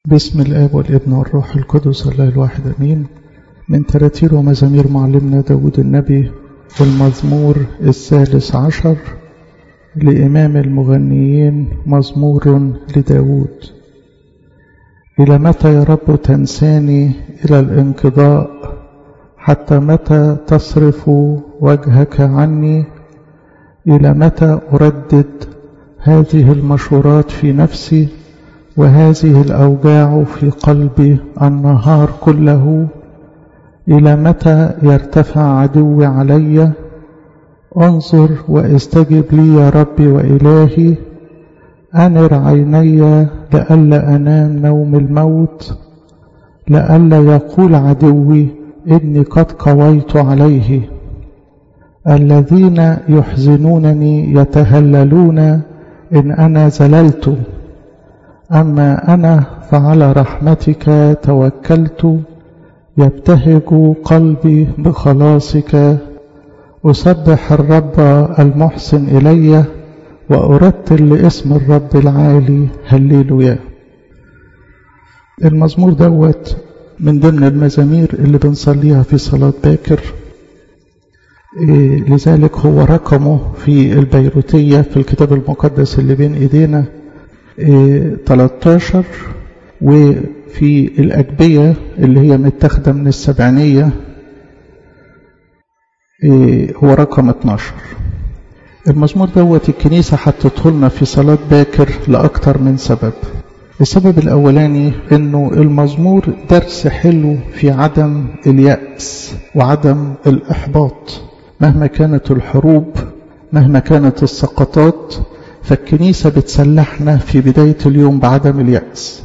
باسم الآب والابن والروح القدس الله الواحد أمين من تراتير ومزامير معلمنا داود النبي والمزمور الثالث عشر لإمام المغنيين مزمور لداود إلى متى يا رب تنساني إلى الانقضاء حتى متى تصرف وجهك عني إلى متى أردد هذه المشورات في نفسي وهذه الأوجاع في قلبي النهار كله إلى متى يرتفع عدوي علي انظر واستجب لي يا ربي وإلهي أنر عيني لئلا أنام نوم الموت لئلا يقول عدوي إني قد قويت عليه الذين يحزنونني يتهللون إن أنا زللت أما أنا فعلى رحمتك توكلت يبتهج قلبي بخلاصك أسبح الرب المحسن إلي وأرتل لاسم الرب العالي هللويا المزمور دوت من ضمن المزامير اللي بنصليها في صلاة باكر إيه لذلك هو رقمه في البيروتية في الكتاب المقدس اللي بين إيدينا إيه 13 وفي الأجبية اللي هي متاخدة من السبعينية إيه هو رقم 12 المزمور دوت الكنيسة حطته لنا في صلاة باكر لأكتر من سبب السبب الأولاني أنه المزمور درس حلو في عدم اليأس وعدم الإحباط مهما كانت الحروب مهما كانت السقطات فالكنيسة بتسلحنا في بداية اليوم بعدم اليأس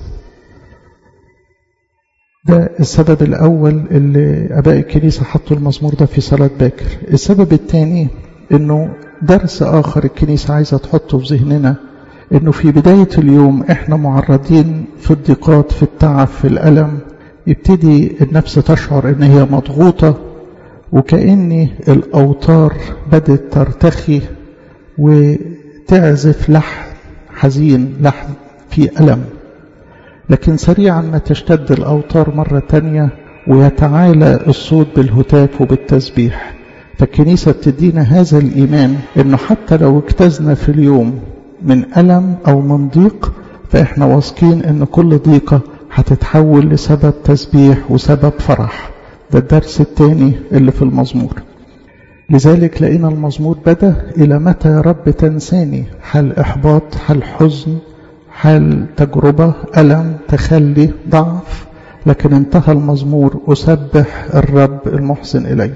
ده السبب الأول اللي أباء الكنيسة حطوا المزمور ده في صلاة باكر السبب الثاني أنه درس آخر الكنيسة عايزة تحطه في ذهننا أنه في بداية اليوم إحنا معرضين في الضيقات في التعب في الألم يبتدي النفس تشعر أن هي مضغوطة وكأن الأوتار بدت ترتخي وتعزف لحن حزين لحن فيه ألم لكن سريعا ما تشتد الأوتار مرة تانية ويتعالى الصوت بالهتاف وبالتسبيح فالكنيسة بتدينا هذا الإيمان أنه حتى لو اجتزنا في اليوم من ألم أو من ضيق فإحنا واثقين أن كل ضيقة هتتحول لسبب تسبيح وسبب فرح ده الدرس الثاني اللي في المزمور لذلك لقينا المزمور بدأ إلى متى يا رب تنساني حال إحباط حال حزن حال تجربة ألم تخلي ضعف لكن انتهى المزمور أسبح الرب المحسن إلي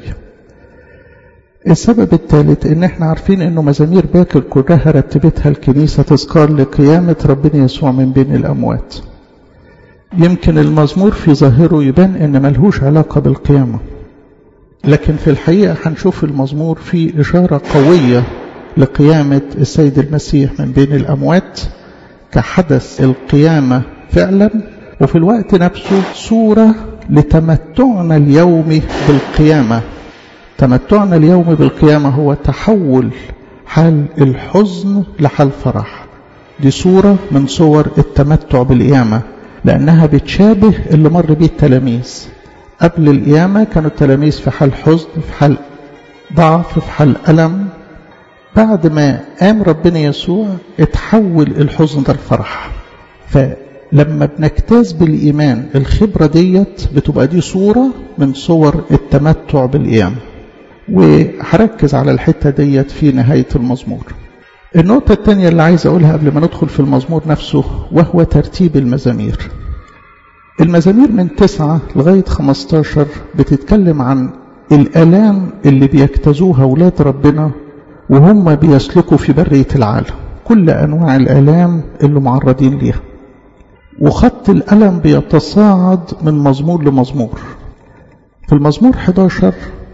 السبب الثالث ان احنا عارفين انه مزامير باكر كلها رتبتها الكنيسة تذكار لقيامة ربنا يسوع من بين الأموات يمكن المزمور في ظاهره يبان ان ملهوش علاقة بالقيامة لكن في الحقيقة هنشوف المزمور فيه إشارة قوية لقيامة السيد المسيح من بين الأموات كحدث القيامة فعلا وفي الوقت نفسه صورة لتمتعنا اليومي بالقيامة تمتعنا اليوم بالقيامة هو تحول حال الحزن لحال فرح دي صورة من صور التمتع بالقيامة لأنها بتشابه اللي مر بيه التلاميذ قبل القيامة كانوا التلاميذ في حال حزن في حال ضعف في حال ألم بعد ما قام ربنا يسوع اتحول الحزن ده لفرح فلما بنجتاز بالإيمان الخبرة ديت بتبقى دي صورة من صور التمتع بالقيامة وهركز على الحتة ديت في نهاية المزمور النقطة الثانية اللي عايز أقولها قبل ما ندخل في المزمور نفسه وهو ترتيب المزامير المزامير من تسعة لغاية خمستاشر بتتكلم عن الآلام اللي بيجتازوها أولاد ربنا وهم بيسلكوا في برية العالم كل أنواع الآلام اللي معرضين ليها وخط الألم بيتصاعد من مزمور لمزمور في المزمور 11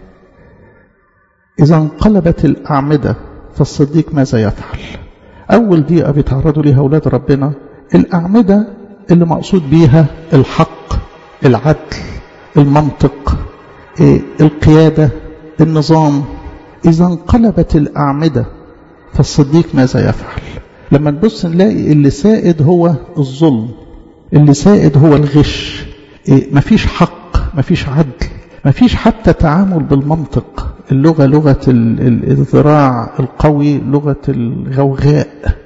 إذا انقلبت الأعمدة فالصديق ماذا يفعل أول دقيقة بيتعرضوا ليها أولاد ربنا الأعمدة اللي مقصود بيها الحق العدل المنطق القيادة النظام إذا انقلبت الأعمدة فالصديق ماذا يفعل لما نبص نلاقي اللي سائد هو الظلم اللي سائد هو الغش إيه مفيش حق مفيش عدل مفيش حتى تعامل بالمنطق اللغة لغة الذراع القوي لغة الغوغاء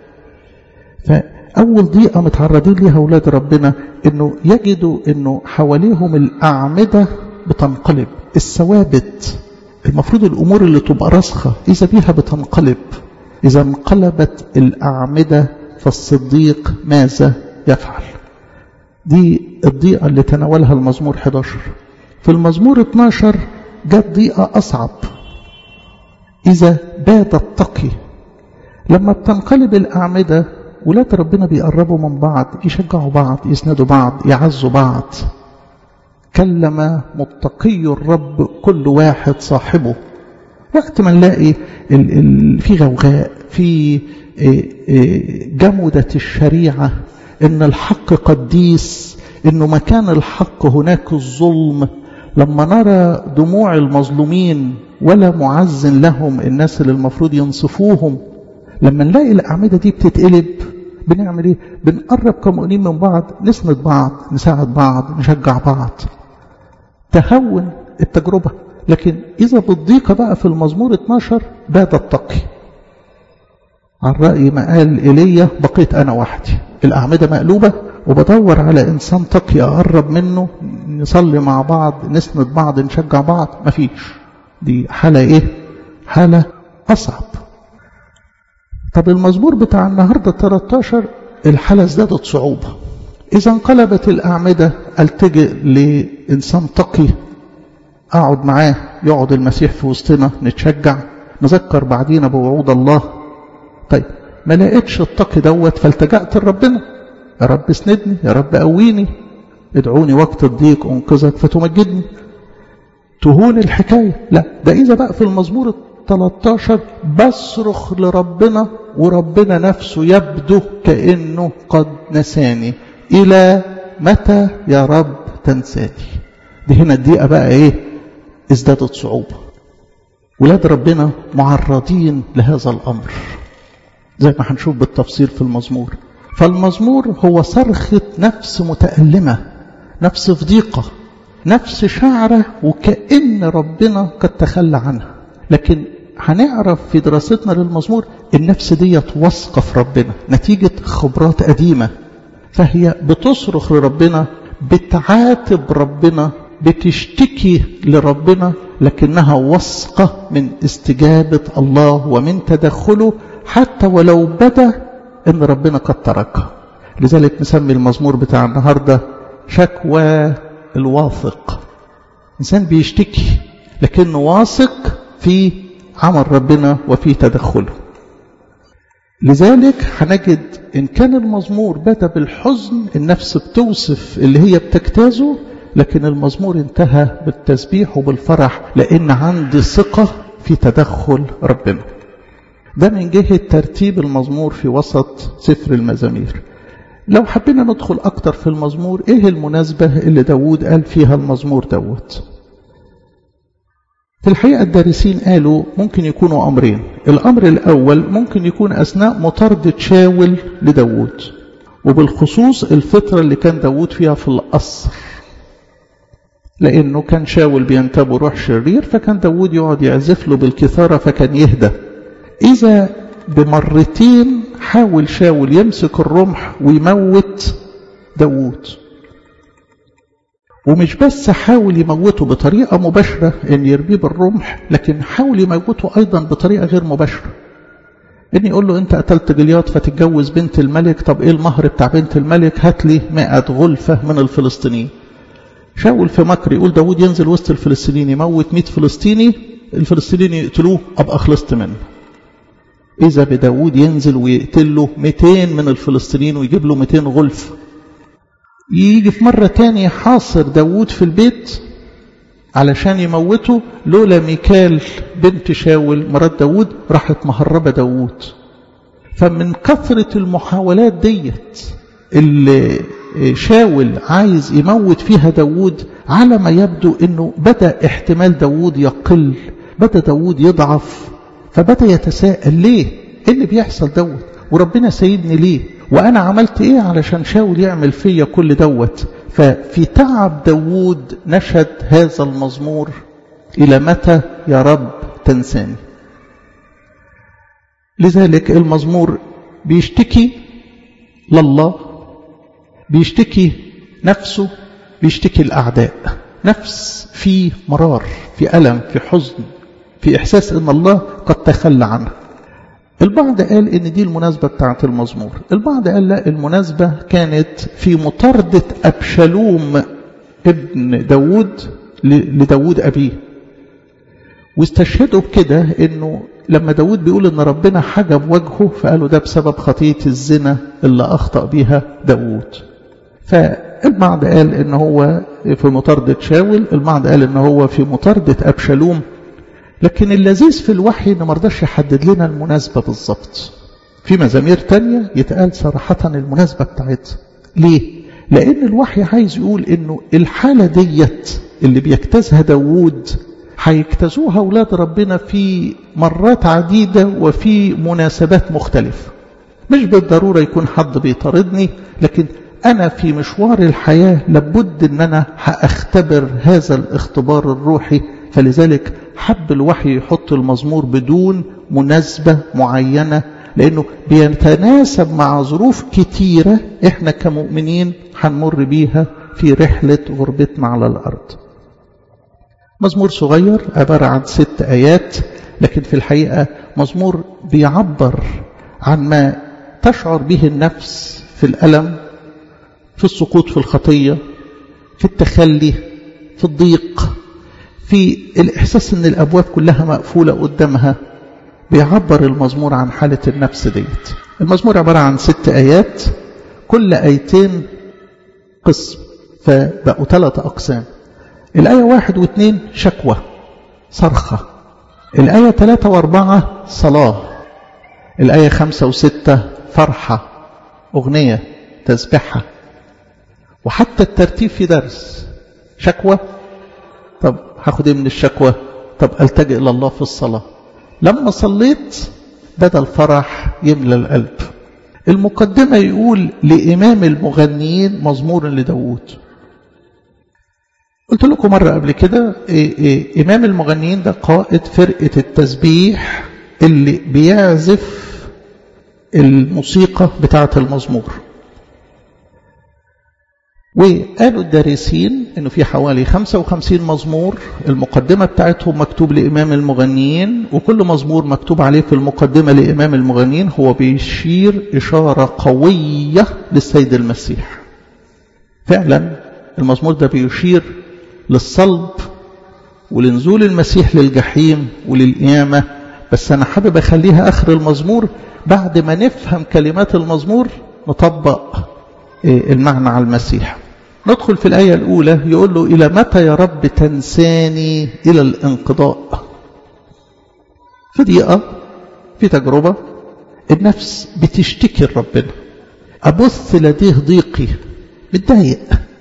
فأول ضيقة متعرضين ليها أولاد ربنا إنه يجدوا إنه حواليهم الأعمدة بتنقلب الثوابت المفروض الأمور اللي تبقى راسخة إذا بيها بتنقلب إذا انقلبت الأعمدة فالصديق ماذا يفعل دي الضيقة اللي تناولها المزمور 11 في المزمور 12 جت ضيقة أصعب إذا بات التقي لما بتنقلب الأعمدة ولاد ربنا بيقربوا من بعض يشجعوا بعض يسندوا بعض يعزوا بعض كلم متقي الرب كل واحد صاحبه وقت ما نلاقي ال ال في غوغاء في جمدة الشريعة ان الحق قديس انه مكان الحق هناك الظلم لما نرى دموع المظلومين ولا معز لهم الناس اللي المفروض ينصفوهم لما نلاقي الأعمدة دي بتتقلب بنعمل ايه بنقرب كمؤمنين من بعض نسند بعض نساعد بعض نشجع بعض تهون التجربة لكن إذا بالضيقة بقى في المزمور 12 بات التقي عن رأي ما قال إيليا بقيت أنا وحدي الأعمدة مقلوبة وبدور على إنسان تقي أقرب منه نصلي مع بعض نسند بعض نشجع بعض مفيش دي حالة إيه حالة أصعب طب المزمور بتاع النهاردة 13 الحالة ازدادت صعوبة إذا انقلبت الأعمدة ألتجئ لإنسان تقي أقعد معاه يقعد المسيح في وسطنا نتشجع نذكر بعدينا بوعود الله طيب ما لقيتش التقي دوت فالتجأت لربنا يا رب اسندني يا رب قويني ادعوني وقت الضيق انقذك فتمجدني تهون الحكاية لا ده إذا بقى في المزمور 13 بصرخ لربنا وربنا نفسه يبدو كأنه قد نساني إلى متى يا رب تنساني دي هنا الدقيقة بقى إيه ازدادت صعوبة ولاد ربنا معرضين لهذا الأمر زي ما هنشوف بالتفصيل في المزمور فالمزمور هو صرخة نفس متألمة نفس في ضيقة نفس شعرة وكأن ربنا قد تخلى عنها لكن هنعرف في دراستنا للمزمور النفس دي واثقة في ربنا نتيجة خبرات قديمة فهي بتصرخ لربنا بتعاتب ربنا بتشتكي لربنا لكنها واثقة من استجابة الله ومن تدخله حتى ولو بدا ان ربنا قد تركها لذلك نسمي المزمور بتاع النهاردة شكوى الواثق إنسان بيشتكي لكنه واثق في عمل ربنا وفي تدخله لذلك هنجد إن كان المزمور بدا بالحزن النفس بتوصف اللي هي بتجتازه لكن المزمور انتهى بالتسبيح وبالفرح لأن عندي ثقة في تدخل ربنا ده من جهة ترتيب المزمور في وسط سفر المزامير لو حبينا ندخل أكتر في المزمور إيه المناسبة اللي داود قال فيها المزمور دوت في الحقيقة الدارسين قالوا ممكن يكونوا أمرين الأمر الأول ممكن يكون أثناء مطاردة شاول لداود وبالخصوص الفترة اللي كان داود فيها في القصر لأنه كان شاول بينتابه روح شرير فكان داود يقعد يعزف له بالكثارة فكان يهدى إذا بمرتين حاول شاول يمسك الرمح ويموت داوود ومش بس حاول يموته بطريقة مباشرة ان يرميه بالرمح لكن حاول يموته ايضا بطريقة غير مباشرة ان يقول له انت قتلت جليات فتتجوز بنت الملك طب ايه المهر بتاع بنت الملك هات لي 100 غلفة من الفلسطينيين شاول في مكر يقول داود ينزل وسط الفلسطينيين يموت 100 فلسطيني الفلسطينيين يقتلوه ابقى خلصت منه إذا بداود ينزل ويقتل له 200 من الفلسطينيين ويجيب له 200 غلف يجي في مرة تانية حاصر داود في البيت علشان يموته لولا ميكال بنت شاول مرات داود راحت مهربة داود فمن كثرة المحاولات ديت اللي شاول عايز يموت فيها داود على ما يبدو انه بدأ احتمال داود يقل بدأ داود يضعف فبدأ يتساءل ليه ايه اللي بيحصل دوت وربنا سيدني ليه وأنا عملت إيه علشان شاول يعمل فيا كل دوت ففي تعب داود نشد هذا المزمور إلى متى يا رب تنساني لذلك المزمور بيشتكي لله بيشتكي نفسه بيشتكي الأعداء نفس في مرار في ألم في حزن في إحساس أن الله قد تخلى عنه البعض قال ان دي المناسبة بتاعت المزمور البعض قال لا المناسبة كانت في مطاردة أبشالوم ابن داود لداود أبيه واستشهدوا بكده انه لما داود بيقول ان ربنا حجب وجهه فقالوا ده بسبب خطية الزنا اللي أخطأ بيها داود فالبعض قال ان هو في مطاردة شاول البعض قال ان هو في مطاردة أبشالوم لكن اللذيذ في الوحي ان مرضاش يحدد لنا المناسبة بالظبط في مزامير تانية يتقال صراحة المناسبة بتاعتها ليه؟ لأن الوحي عايز يقول إنه الحالة ديت اللي بيجتازها داوود هيجتازوها أولاد ربنا في مرات عديدة وفي مناسبات مختلفة مش بالضرورة يكون حد بيطاردني لكن أنا في مشوار الحياة لابد أن أنا هأختبر هذا الاختبار الروحي فلذلك حب الوحي يحط المزمور بدون مناسبة معينة لأنه بيتناسب مع ظروف كتيرة إحنا كمؤمنين هنمر بيها في رحلة غربتنا على الأرض مزمور صغير عبارة عن ست آيات لكن في الحقيقة مزمور بيعبر عن ما تشعر به النفس في الألم في السقوط في الخطية في التخلي في الضيق في الإحساس أن الأبواب كلها مقفولة قدامها بيعبر المزمور عن حالة النفس ديت المزمور عبارة عن ست آيات كل آيتين قسم فبقوا ثلاثة أقسام الآية واحد واثنين شكوى صرخة الآية ثلاثة واربعة صلاة الآية خمسة وستة فرحة أغنية تسبحة وحتى الترتيب في درس شكوى طب هاخد ايه من الشكوى طب التجئ الى الله في الصلاه لما صليت بدا الفرح يملى القلب المقدمة يقول لإمام المغنيين مزمور لداود قلت لكم مرة قبل كده إيه إيه إمام المغنيين ده قائد فرقة التسبيح اللي بيعزف الموسيقى بتاعة المزمور وقالوا الدارسين انه في حوالي 55 مزمور المقدمة بتاعتهم مكتوب لإمام المغنيين وكل مزمور مكتوب عليه في المقدمة لإمام المغنيين هو بيشير إشارة قوية للسيد المسيح فعلا المزمور ده بيشير للصلب ولنزول المسيح للجحيم وللقيامة بس أنا حابب أخليها آخر المزمور بعد ما نفهم كلمات المزمور نطبق المعنى على المسيح ندخل في الآية الأولى يقول له إلى متى يا رب تنساني إلى الانقضاء في ضيقة في تجربة النفس بتشتكي لربنا أبث لديه ضيقي متضايق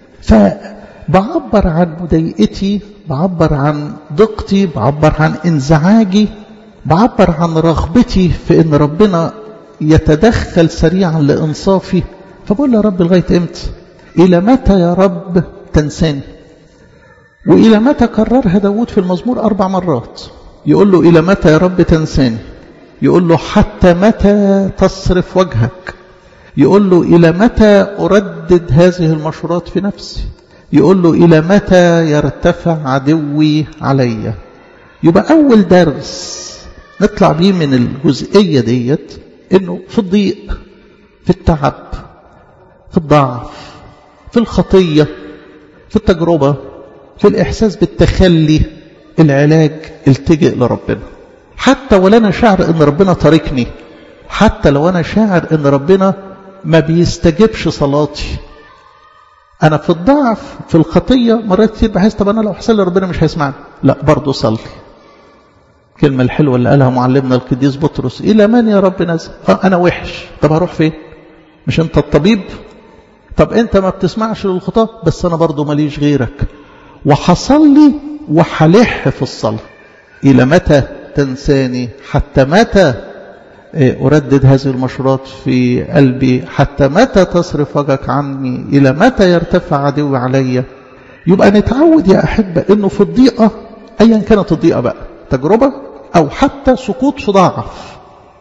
فبعبر عن مضايقتي بعبر عن ضيقتي بعبر عن انزعاجي بعبر عن رغبتي في ان ربنا يتدخل سريعا لانصافي فبقول له يا رب لغايه امتى الى متى يا رب تنساني والى متى كررها داود في المزمور اربع مرات يقول له الى متى يا رب تنساني يقول له حتى متى تصرف وجهك يقول له الى متى اردد هذه المشورات في نفسي يقول له الى متى يرتفع عدوي علي يبقى اول درس نطلع بيه من الجزئيه ديت انه في الضيق في التعب في الضعف في الخطية في التجربة في الإحساس بالتخلي العلاج التجئ لربنا حتى ولا أنا شاعر أن ربنا تاركني حتى لو أنا شاعر أن ربنا ما بيستجبش صلاتي أنا في الضعف في الخطية مرات كتير بحس طب أنا لو حصل لي ربنا مش هيسمعني لا برضه صلي الكلمة الحلوة اللي قالها معلمنا القديس بطرس إلى من يا رب نزل آه أنا وحش طب هروح فين مش أنت الطبيب طب أنت ما بتسمعش للخطاة بس أنا برضو ماليش غيرك وحصل لي وحلح في الصلاة إلى متى تنساني حتى متى أردد هذه المشورات في قلبي حتى متى تصرف وجهك عني إلى متى يرتفع عدوي علي يبقى نتعود يا أحبة أنه في الضيقة أيا كانت الضيقة بقى تجربة أو حتى سقوط في ضعف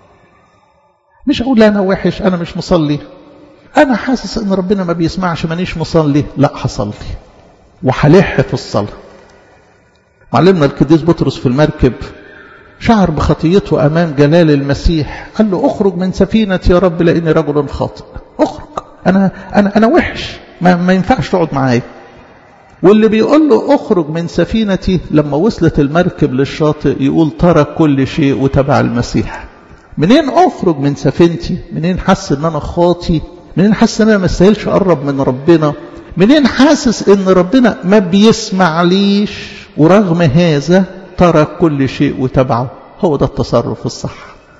مش أقول أنا وحش أنا مش مصلي أنا حاسس أن ربنا ما بيسمعش مانيش مصلي لا هصلي وهلح في الصلاة معلمنا القديس بطرس في المركب شعر بخطيته أمام جلال المسيح قال له أخرج من سفينتي يا رب لأني رجل خاطئ أخرج أنا, أنا, أنا وحش ما, ما ينفعش تقعد معايا واللي بيقول له أخرج من سفينتي لما وصلت المركب للشاطئ يقول ترك كل شيء وتبع المسيح منين أخرج من سفينتي منين حس أن أنا خاطي منين حاسس ان انا ما استاهلش اقرب من ربنا منين حاسس ان ربنا ما بيسمعليش ورغم هذا ترك كل شيء وتبعه هو ده التصرف الصح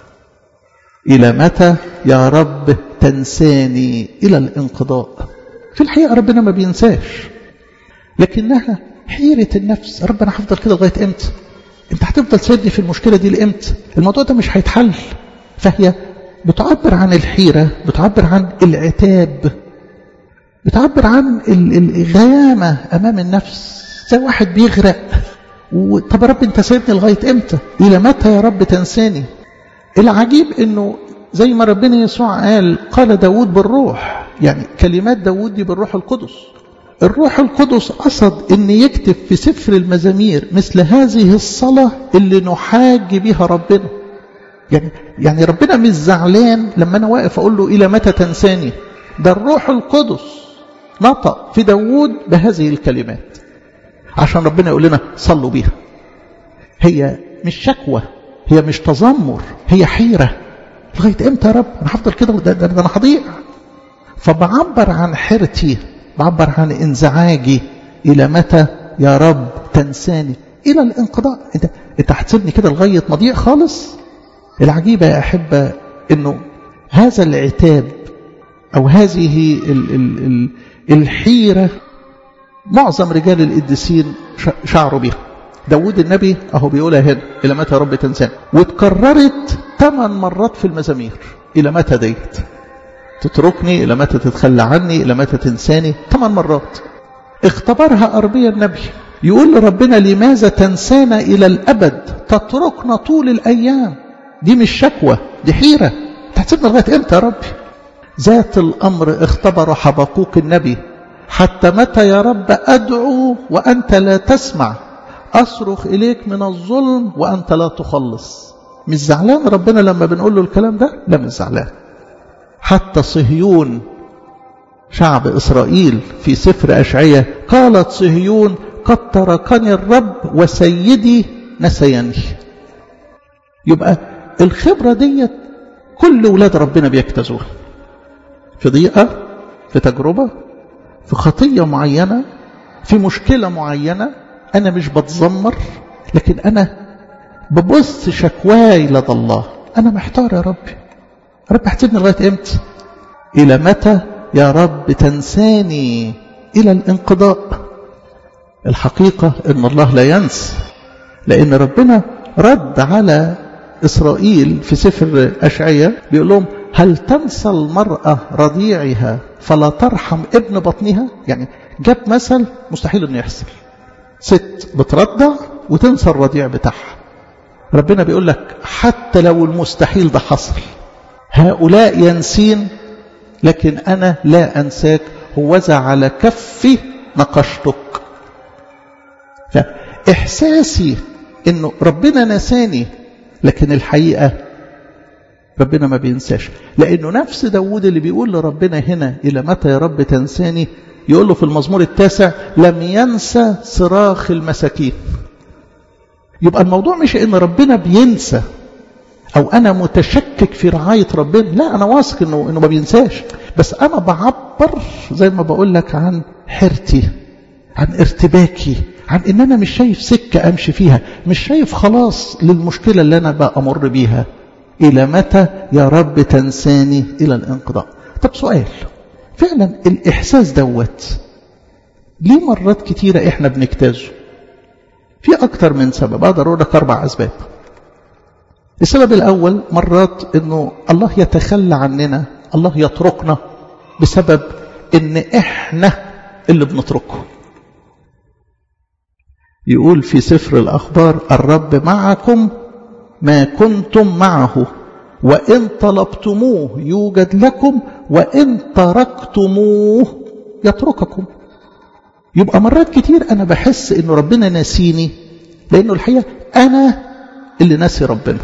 الى متى يا رب تنساني الى الانقضاء في الحقيقه ربنا ما بينساش لكنها حيره النفس رب انا هفضل كده لغايه امتى انت هتفضل سيدني في المشكله دي لامتى الموضوع ده مش هيتحل فهي بتعبر عن الحيرة بتعبر عن العتاب بتعبر عن الغيامة أمام النفس زي واحد بيغرق طب يا رب انت سايبني لغاية امتى إلى متى يا رب تنساني العجيب انه زي ما ربنا يسوع قال قال داود بالروح يعني كلمات داود دي بالروح القدس الروح القدس قصد ان يكتب في سفر المزامير مثل هذه الصلاة اللي نحاج بها ربنا يعني يعني ربنا مش زعلان لما انا واقف اقول له الى متى تنساني ده الروح القدس نطق في داوود بهذه الكلمات عشان ربنا يقول لنا صلوا بيها هي مش شكوى هي مش تذمر هي حيرة لغاية امتى يا رب انا هفضل كده ده, ده, ده انا هضيع فبعبر عن حيرتي بعبر عن انزعاجي الى متى يا رب تنساني الى الانقضاء انت انت هتسيبني كده لغايه ما اضيع خالص العجيبة يا أحبة أنه هذا العتاب أو هذه ال ال ال الحيرة معظم رجال القديسين شعروا بها داود النبي أهو بيقولها هنا إلى متى رب تنسان واتكررت ثمان مرات في المزامير إلى متى ديت تتركني إلى متى تتخلى عني إلى متى تنساني ثمان مرات اختبرها أربيا النبي يقول لربنا لماذا تنسانا إلى الأبد تتركنا طول الأيام دي مش شكوى دي حيرة تحسبنا لغاية امتى يا ربي ذات الأمر اختبر حبقوك النبي حتى متى يا رب أدعو وأنت لا تسمع أصرخ إليك من الظلم وأنت لا تخلص مش زعلان ربنا لما بنقول له الكلام ده لا مش زعلان حتى صهيون شعب إسرائيل في سفر أشعية قالت صهيون قد تركني الرب وسيدي نسيني يبقى الخبرة ديت كل ولاد ربنا بيجتازوها في ضيقة في تجربة في خطية معينة في مشكلة معينة أنا مش بتذمر لكن أنا ببص شكواي لدى الله أنا محتار يا ربي رب احسبني لغاية امتى إلى متى يا رب تنساني إلى الانقضاء الحقيقة إن الله لا ينسى لأن ربنا رد على إسرائيل في سفر أشعية بيقول لهم هل تنسى المرأة رضيعها فلا ترحم ابن بطنها يعني جاب مثل مستحيل انه يحصل ست بترضع وتنسى الرضيع بتاعها ربنا بيقول لك حتى لو المستحيل ده حصل هؤلاء ينسين لكن أنا لا أنساك هوذا على كفي نقشتك فإحساسي أنه ربنا نساني لكن الحقيقة ربنا ما بينساش لأنه نفس داود اللي بيقول لربنا هنا إلى متى يا رب تنساني يقول له في المزمور التاسع لم ينسى صراخ المساكين يبقى الموضوع مش ان ربنا بينسى او انا متشكك في رعايه ربنا لا انا واثق انه انه ما بينساش بس انا بعبر زي ما بقول لك عن حيرتي عن ارتباكي عن ان انا مش شايف سكه امشي فيها مش شايف خلاص للمشكله اللي انا بامر بيها الى متى يا رب تنساني الى الانقضاء طب سؤال فعلا الاحساس دوت ليه مرات كتيره احنا بنجتازه في أكتر من سبب أقدر أقول لك أربع أسباب السبب الأول مرات أنه الله يتخلى عننا الله يتركنا بسبب أن إحنا اللي بنتركه يقول في سفر الأخبار الرب معكم ما كنتم معه وإن طلبتموه يوجد لكم وإن تركتموه يترككم يبقى مرات كتير أنا بحس إنه ربنا ناسيني لأنه الحقيقة أنا اللي ناسي ربنا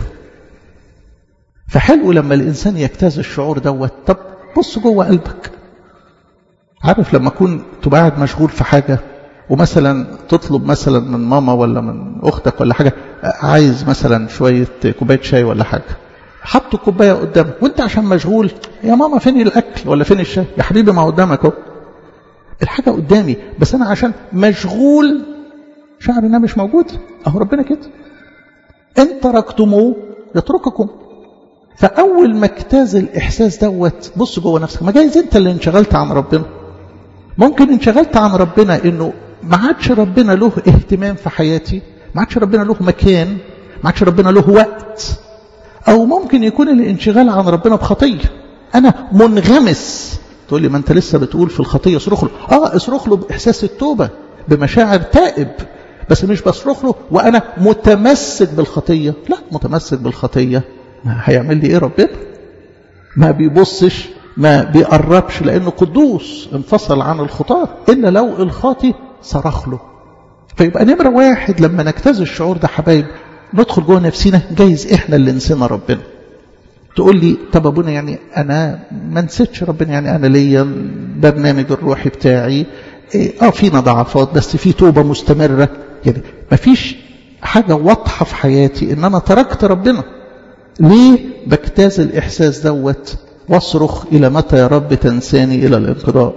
فحلو لما الإنسان يجتاز الشعور دوت طب بص جوه قلبك عارف لما أكون تبقى قاعد مشغول في حاجة ومثلا تطلب مثلا من ماما ولا من أختك ولا حاجة عايز مثلا شوية كوباية شاي ولا حاجة حطوا كوباية قدامك وانت عشان مشغول يا ماما فين الأكل ولا فين الشاي يا حبيبي ما قدامك اهو الحاجة قدامي بس أنا عشان مشغول شعر إنها مش موجود أهو ربنا كده إن تركتموه يترككم فأول ما اجتاز الإحساس دوت بص جوه نفسك ما جايز أنت اللي انشغلت عن ربنا ممكن انشغلت عن ربنا إنه ما عادش ربنا له اهتمام في حياتي ما عادش ربنا له مكان ما عادش ربنا له وقت أو ممكن يكون الانشغال عن ربنا بخطية أنا منغمس تقول لي ما أنت لسه بتقول في الخطية اصرخ له آه اصرخ له بإحساس التوبة بمشاعر تائب بس مش بصرخ له وأنا متمسك بالخطية لا متمسك بالخطية ما هيعمل لي إيه ربنا ما بيبصش ما بيقربش لأنه قدوس انفصل عن الخطاة إلا لو الخاطي صرخ له فيبقى نمرة واحد لما نجتاز الشعور ده حبايب ندخل جوه نفسنا جايز احنا اللي نسينا ربنا تقول لي طب ابونا يعني انا ما نسيتش ربنا يعني انا ليا برنامج الروحي بتاعي اه فينا ضعفات بس في توبه مستمره يعني ما فيش حاجه واضحه في حياتي ان انا تركت ربنا ليه بجتاز الاحساس دوت واصرخ الى متى يا رب تنساني الى الانقضاء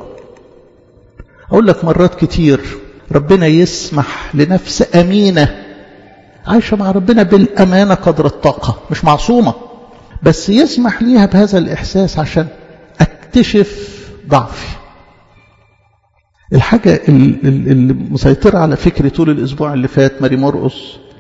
اقول لك مرات كتير ربنا يسمح لنفس امينه عايشة مع ربنا بالأمانة قدر الطاقة مش معصومة بس يسمح ليها بهذا الإحساس عشان أكتشف ضعفي الحاجة اللي مسيطرة على فكري طول الأسبوع اللي فات ماري مرقص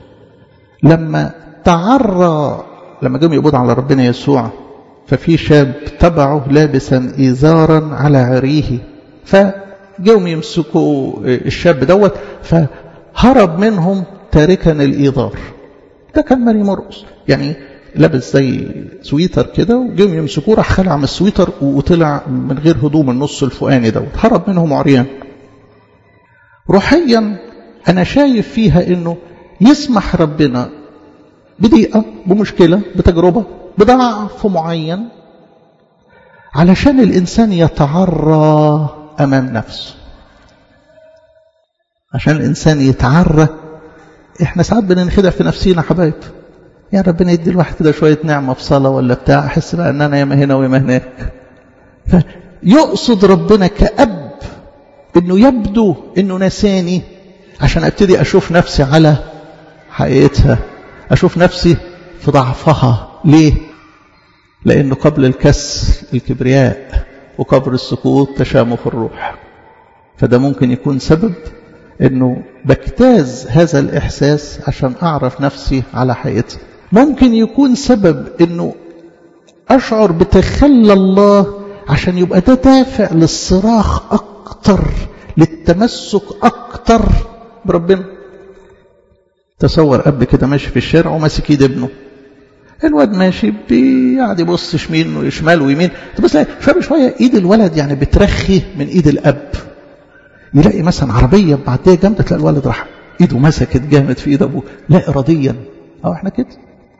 لما تعرى لما جم يقبض على ربنا يسوع ففي شاب تبعه لابسا إزارا على عريه فجوا يمسكوا الشاب دوت فهرب منهم تاركا الإيضار ده كان ماري مرقص يعني لابس زي سويتر كده وجم يمسكوه راح خلع من السويتر وطلع من غير هدوم النص الفوقاني دوت هرب منهم عريان روحيا انا شايف فيها انه يسمح ربنا بضيقه بمشكله بتجربه بضعف معين علشان الانسان يتعرى امام نفسه عشان الانسان يتعرى احنا ساعات بننخدع في نفسينا حبايب يا ربنا يدي الواحد كده شويه نعمه في صلاه ولا بتاع احس بقى ان انا ياما هنا وياما هناك فيقصد ربنا كأب انه يبدو انه نساني عشان ابتدي اشوف نفسي على حقيقتها اشوف نفسي في ضعفها ليه لانه قبل الكسر الكبرياء وقبل السقوط تشامخ الروح فده ممكن يكون سبب انه بجتاز هذا الاحساس عشان اعرف نفسي على حقيقتها ممكن يكون سبب انه اشعر بتخلى الله عشان يبقى ده دافع للصراخ اكتر للتمسك اكتر بربنا تصور قبل كده ماشي في الشارع وماسك ايد ابنه الواد ماشي بيقعد يبص شمال وشمال ويمين تبص شويه شويه ايد الولد يعني بترخي من ايد الاب يلاقي مثلا عربيه بعديه جامده تلاقي الولد راح ايده مسكت جامد في ايد ابوه لا اراديا اه احنا كده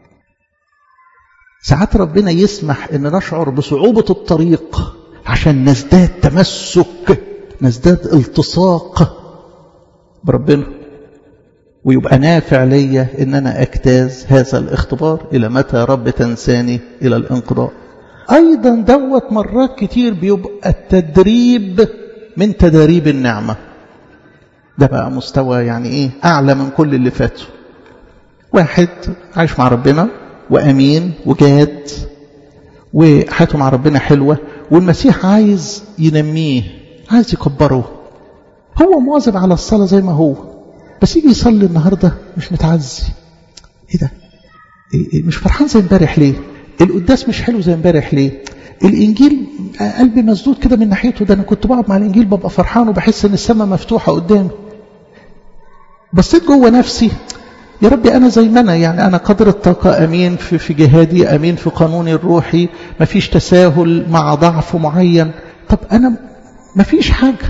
ساعات ربنا يسمح ان نشعر بصعوبه الطريق عشان نزداد تمسك نزداد التصاق بربنا ويبقى نافع ليا ان انا اجتاز هذا الاختبار الى متى يا رب تنساني الى الانقضاء ايضا دوت مرات كتير بيبقى التدريب من تدريب النعمة ده بقى مستوى يعني ايه اعلى من كل اللي فاتوا واحد عايش مع ربنا وامين وجاد وحياته مع ربنا حلوة والمسيح عايز ينميه عايز يكبره هو مواظب على الصلاة زي ما هو بس يجي يصلي النهاردة مش متعزي ايه ده مش فرحان زي امبارح ليه القداس مش حلو زي امبارح ليه الانجيل قلبي مسدود كده من ناحيته ده انا كنت بقعد مع الانجيل ببقى فرحان وبحس ان السماء مفتوحه قدامي بصيت جوه نفسي يا ربي انا زي ما انا يعني انا قدر الطاقه امين في في جهادي امين في قانوني الروحي مفيش تساهل مع ضعف معين طب انا مفيش حاجه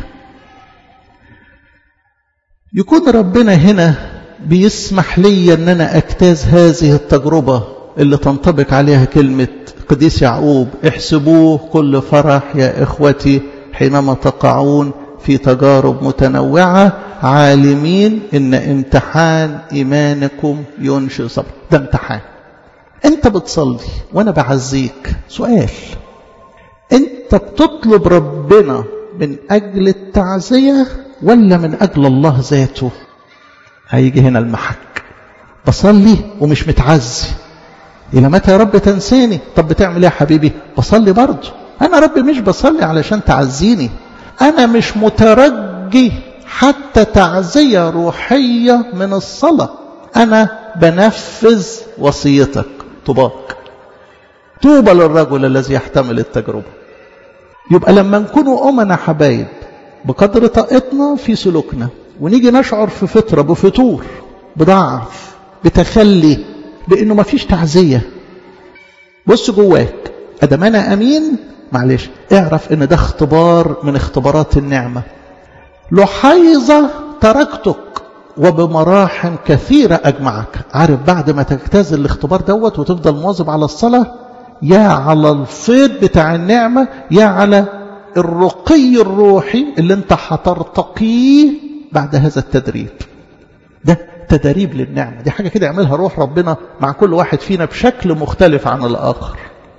يكون ربنا هنا بيسمح لي ان انا اجتاز هذه التجربه اللي تنطبق عليها كلمه قديس يعقوب احسبوه كل فرح يا اخوتي حينما تقعون في تجارب متنوعه عالمين ان امتحان ايمانكم ينشئ صبر ده امتحان انت بتصلي وانا بعزيك سؤال انت بتطلب ربنا من اجل التعزيه ولا من اجل الله ذاته هيجي هنا المحك بصلي ومش متعزي الى متى يا رب تنساني طب بتعمل ايه يا حبيبي بصلي برضه انا رب مش بصلي علشان تعزيني انا مش مترجي حتى تعزية روحية من الصلاة أنا بنفذ وصيتك طباق طوبى للرجل الذي يحتمل التجربة يبقى لما نكون أمنا حبايب بقدر طاقتنا في سلوكنا ونيجي نشعر في فترة بفتور بضعف بتخلي بأنه ما فيش تعزية بص جواك أدام أنا أمين معلش اعرف ان ده اختبار من اختبارات النعمة لحيظة تركتك وبمراحم كثيرة أجمعك عارف بعد ما تجتاز الاختبار دوت وتفضل مواظب على الصلاة يا على الفيض بتاع النعمة يا على الرقي الروحي اللي انت هترتقيه بعد هذا التدريب ده تدريب للنعمة دي حاجة كده يعملها روح ربنا مع كل واحد فينا بشكل مختلف عن الآخر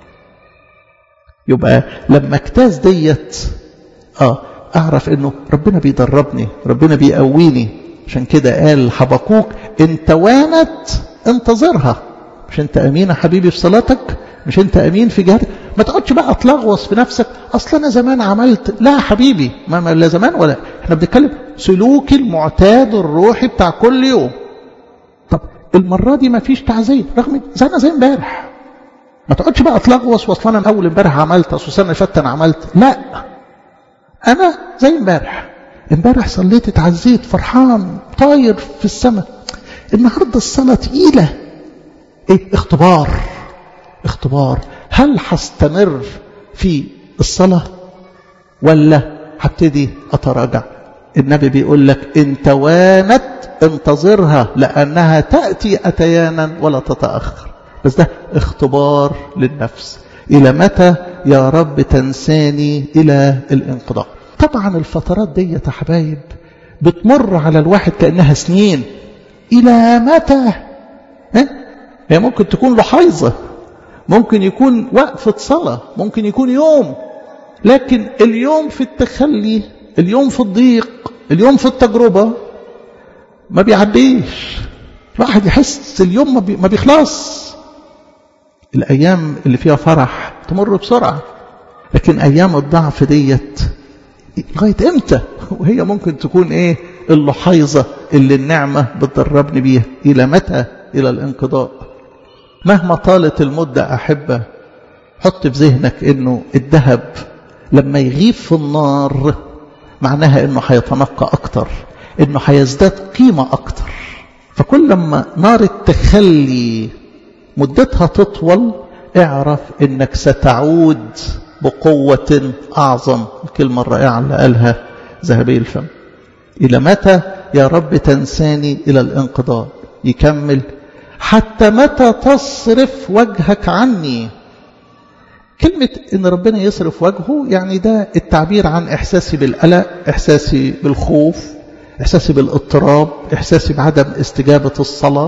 يبقى لما اجتاز ديت اه اعرف انه ربنا بيدربني ربنا بيقويني عشان كده قال حبقوك ان توانت انتظرها مش انت امين يا حبيبي في صلاتك مش انت امين في جهادك ما تقعدش بقى تلغوص في نفسك اصلا انا زمان عملت لا يا حبيبي ما لا زمان ولا احنا بنتكلم سلوك المعتاد الروحي بتاع كل يوم طب المره دي ما فيش تعزيه رغم زي انا زي امبارح ما تقعدش بقى تلغوص واصل انا اول امبارح عملت اصل السنه اللي فاتت انا عملت لا انا زي امبارح امبارح صليت اتعزيت فرحان طاير في السماء النهارده الصلاه تقيله ايه اختبار اختبار هل هستمر في الصلاه ولا هبتدي اتراجع النبي بيقول لك ان توانت انتظرها لانها تاتي اتيانا ولا تتاخر بس ده اختبار للنفس إلى متى يا رب تنساني إلى الانقضاء طبعا الفترات دي يا حبايب بتمر على الواحد كأنها سنين إلى متى ها؟ هي ممكن تكون لحيظة ممكن يكون وقفة صلاة ممكن يكون يوم لكن اليوم في التخلي اليوم في الضيق اليوم في التجربة ما بيعديش الواحد يحس اليوم ما بيخلص الأيام اللي فيها فرح تمر بسرعة لكن أيام الضعف ديت لغاية إمتى وهي ممكن تكون إيه اللحيظة اللي النعمة بتدربني بيها إلى متى إلى الانقضاء مهما طالت المدة أحبة حط في ذهنك إنه الذهب لما يغيب في النار معناها إنه هيتنقى أكتر إنه هيزداد قيمة أكتر فكل لما نار التخلي مدتها تطول اعرف انك ستعود بقوة اعظم الكلمة الرائعة اللي قالها ذهبي الفم الى متى يا رب تنساني الى الانقضاء يكمل حتى متى تصرف وجهك عني كلمة ان ربنا يصرف وجهه يعني ده التعبير عن احساسي بالقلق احساسي بالخوف احساسي بالاضطراب احساسي بعدم استجابة الصلاة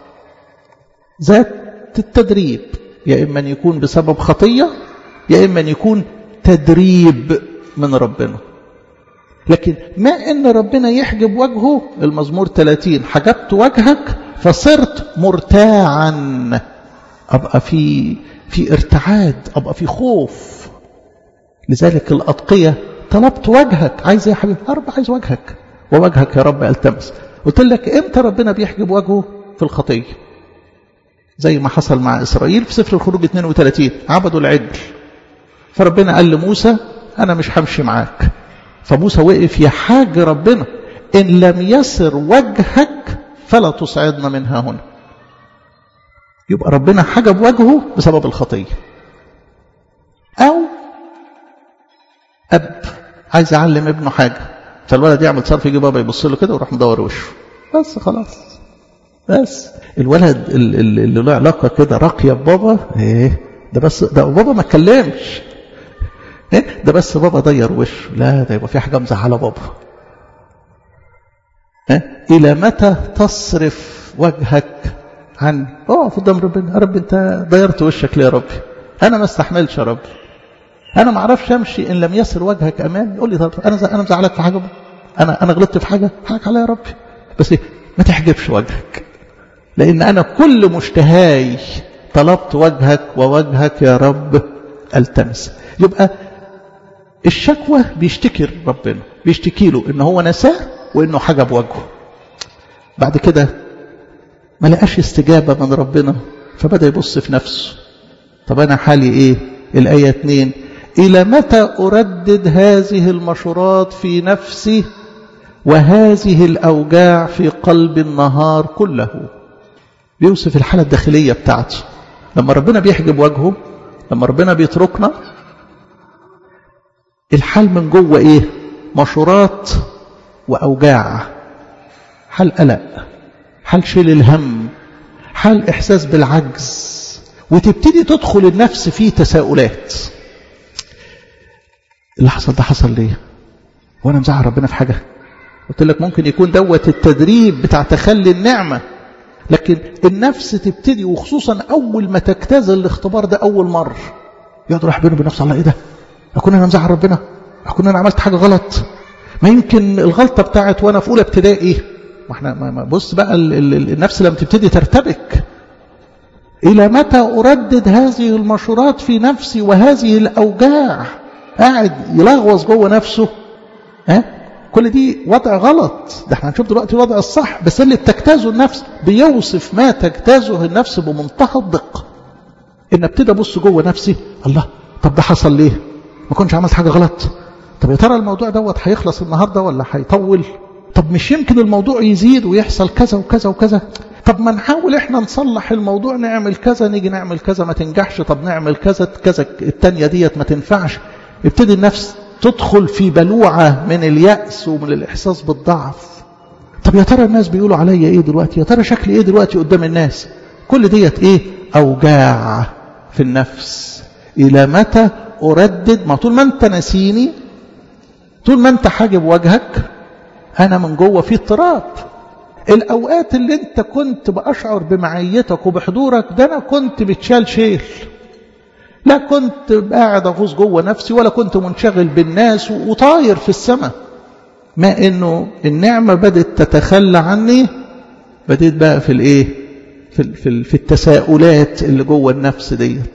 ذات التدريب يا إما أن يكون بسبب خطية يا إما أن يكون تدريب من ربنا لكن ما إن ربنا يحجب وجهه المزمور 30 حجبت وجهك فصرت مرتاعا أبقى في في ارتعاد أبقى في خوف لذلك الأتقية طلبت وجهك عايز يا حبيبي يا رب عايز وجهك ووجهك يا رب التمس قلت لك امتى ربنا بيحجب وجهه في الخطيه زي ما حصل مع إسرائيل في سفر الخروج 32 عبدوا العجل فربنا قال لموسى أنا مش همشي معاك فموسى وقف يحاج ربنا إن لم يسر وجهك فلا تصعدنا منها هنا يبقى ربنا حجب وجهه بسبب الخطية أو أب عايز يعلم ابنه حاجة فالولد يعمل صرف يجي بابا يبص له كده ويروح مدور وشه بس خلاص بس الولد اللي له علاقة كده راقية ببابا ايه ده بس ده بابا ما اتكلمش ايه ده بس بابا ضير وشه لا ده يبقى في حاجة مزعلة بابا إيه؟ إلى متى تصرف وجهك عن اقف قدام ربنا يا رب انت ضيرت وشك ليه يا ربي انا ما استحملش يا ربي انا ما اعرفش امشي ان لم يسر وجهك امامي قول لي طب انا انا مزعلك في حاجه انا انا غلطت في حاجه حقك عليا يا ربي بس إيه؟ ما تحجبش وجهك لان انا كل مشتهاي طلبت وجهك ووجهك يا رب التمس يبقى الشكوى بيشتكي ربنا بيشتكي له ان هو نساه وانه حجب وجهه بعد كده ما لقاش استجابة من ربنا فبدأ يبص في نفسه طب أنا حالي إيه الآية 2 إلى متى أردد هذه المشورات في نفسي وهذه الأوجاع في قلب النهار كله بيوصف الحالة الداخلية بتاعته لما ربنا بيحجب وجهه لما ربنا بيتركنا الحال من جوه ايه مشورات واوجاع حال قلق حال شيل الهم حال احساس بالعجز وتبتدي تدخل النفس فيه تساؤلات اللي حصل ده حصل ليه وانا مزعل ربنا في حاجه قلت لك ممكن يكون دوت التدريب بتاع تخلي النعمه لكن النفس تبتدي وخصوصا اول ما تجتاز الاختبار ده اول مره يقعد راح بينه وبين نفسه الله ايه ده اكون انا مزعل ربنا اكون انا عملت حاجه غلط ما يمكن الغلطه بتاعت وانا في اولى ابتدائي ما احنا ما بص بقى ال ال النفس لما تبتدي ترتبك الى متى اردد هذه المشورات في نفسي وهذه الاوجاع قاعد يلغوص جوه نفسه ها كل دي وضع غلط ده احنا هنشوف دلوقتي الوضع الصح بس اللي بتجتازه النفس بيوصف ما تجتازه النفس بمنتهى الدقه ان ابتدي ابص جوه نفسي الله طب ده حصل ليه ما كنتش عملت حاجه غلط طب يا ترى الموضوع دوت هيخلص النهارده ولا هيطول طب مش يمكن الموضوع يزيد ويحصل كذا وكذا وكذا طب ما نحاول احنا نصلح الموضوع نعمل كذا نيجي نعمل كذا ما تنجحش طب نعمل كذا كذا التانية ديت ما تنفعش ابتدي النفس تدخل في بلوعة من اليأس ومن الإحساس بالضعف طب يا ترى الناس بيقولوا عليا ايه دلوقتي يا ترى شكلي ايه دلوقتي قدام الناس كل ديت ايه أوجاع في النفس إلى متى أردد ما طول ما أنت نسيني طول ما أنت حاجب وجهك أنا من جوه في اضطراب الأوقات اللي أنت كنت بأشعر بمعيتك وبحضورك ده أنا كنت بتشال شيل لا كنت قاعد أغوص جوه نفسي ولا كنت منشغل بالناس وطاير في السماء ما إنه النعمة بدأت تتخلى عني بديت بقى في الإيه في, في, في التساؤلات اللي جوه النفس ديت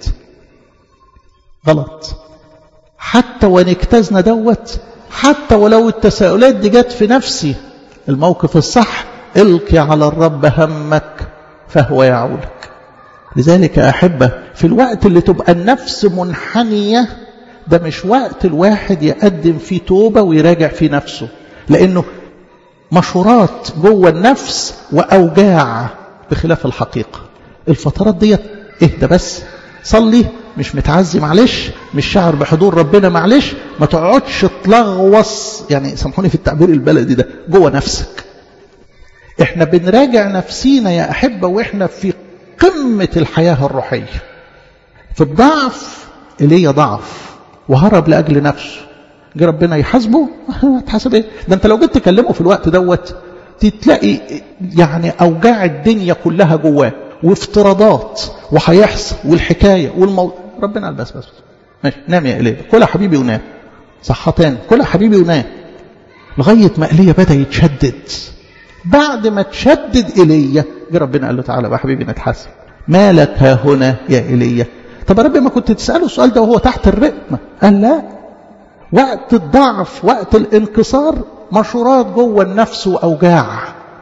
غلط حتى وان اجتزنا دوت حتى ولو التساؤلات دي جت في نفسي الموقف الصح القي على الرب همك فهو يعولك لذلك أحبة في الوقت اللي تبقى النفس منحنية ده مش وقت الواحد يقدم فيه توبة ويراجع فيه نفسه لأنه مشورات جوه النفس وأوجاع بخلاف الحقيقة الفترات ديت اهدى بس صلي مش متعزي معلش مش شعر بحضور ربنا معلش ما تقعدش تلغوص يعني سامحوني في التعبير البلدي ده جوه نفسك احنا بنراجع نفسينا يا أحبة واحنا في قمة الحياة الروحية في الضعف اللي هي ضعف وهرب لأجل نفسه جه ربنا يحاسبه هتحاسب ايه ده انت لو جيت تكلمه في الوقت دوت تلاقي يعني اوجاع الدنيا كلها جواه وافتراضات وهيحصل والحكايه والموضوع ربنا قال بس بس ماشي نام يا ايليا كل يا حبيبي ونام صحتان كل يا حبيبي ونام لغايه ما ايليا بدا يتشدد بعد ما تشدد ايليا جه ربنا قال له تعالى بقى حبيبي نتحاسب مالك ها هنا يا ايليا طب يا رب ما كنت تساله السؤال ده وهو تحت الرقمه قال لا وقت الضعف وقت الانكسار مشورات جوه النفس واوجاع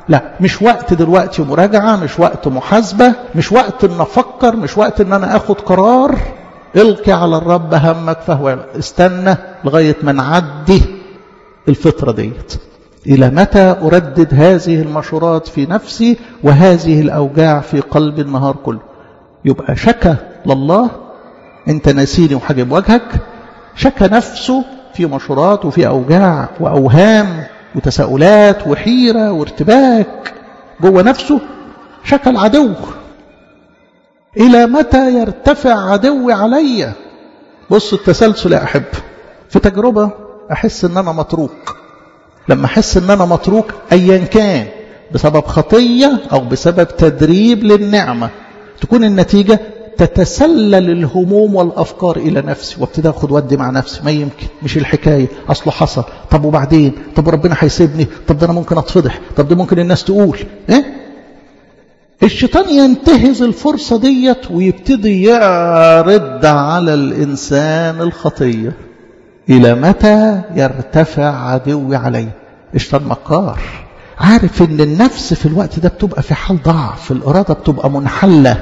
لا مش وقت دلوقتي مراجعة مش وقت محاسبة مش وقت ان افكر مش وقت ان انا اخد قرار القي على الرب همك فهو استنى لغاية ما نعدي الفترة ديت إلى متى أردد هذه المشورات في نفسي وهذه الأوجاع في قلب النهار كله يبقى شكى لله أنت ناسيني وحاجب وجهك شكى نفسه في مشورات وفي أوجاع وأوهام وتساؤلات وحيرة وارتباك جوه نفسه شكى العدو إلى متى يرتفع عدوي علي بص التسلسل يا أحب في تجربة أحس أن أنا متروك لما أحس أن أنا متروك أيا كان بسبب خطية أو بسبب تدريب للنعمة تكون النتيجة تتسلل الهموم والأفكار إلى نفسي وابتدى أخد ودي مع نفسي ما يمكن مش الحكاية أصله حصل طب وبعدين طب ربنا هيسيبني طب ده أنا ممكن أتفضح طب ده ممكن الناس تقول إيه الشيطان ينتهز الفرصة ديت ويبتدي يعرض على الإنسان الخطية إلى متى يرتفع عدوي علي الشيطان مكار عارف ان النفس في الوقت ده بتبقى في حال ضعف الإرادة بتبقى منحلة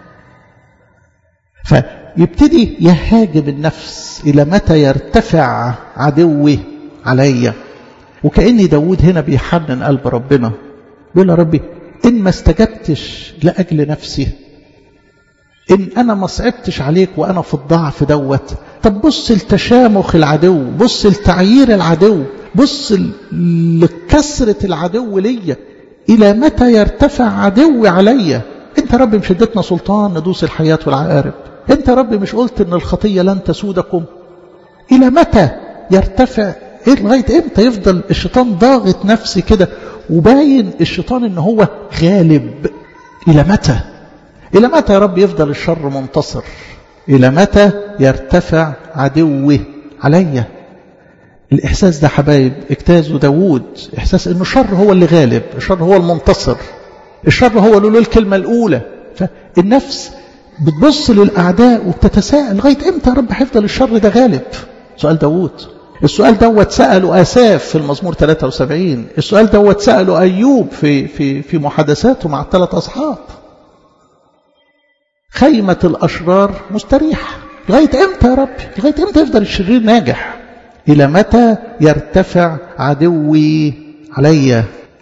فيبتدي يهاجم النفس إلى متى يرتفع عدوي علي وكأن داود هنا بيحنن قلب ربنا بيقول يا ربي إن ما استجبتش لأجل نفسي إن أنا ما صعبتش عليك وأنا في الضعف دوت طب بص لتشامخ العدو بص لتعيير العدو بص لكسرة العدو ليا إلى متى يرتفع عدوي عليا أنت رب مش اديتنا سلطان ندوس الحياة والعقارب أنت رب مش قلت أن الخطية لن تسودكم إلى متى يرتفع إيه لغاية إمتى يفضل الشيطان ضاغط نفسي كده وباين الشيطان ان هو غالب الى متى الى متى يا رب يفضل الشر منتصر الى متى يرتفع عدوي عليا الاحساس ده حبايب اجتازه داوود احساس انه الشر هو اللي غالب الشر هو المنتصر الشر هو له الكلمة الاولى فالنفس بتبص للاعداء وبتتساءل لغاية امتى يا رب هيفضل الشر ده غالب سؤال داوود السؤال دوت سأله آساف في المزمور 73 السؤال دوت سأله أيوب في, في, في محادثاته مع الثلاث أصحاب خيمة الأشرار مستريحة لغاية إمتى يا رب لغاية إمتى يفضل الشرير ناجح إلى متى يرتفع عدوي علي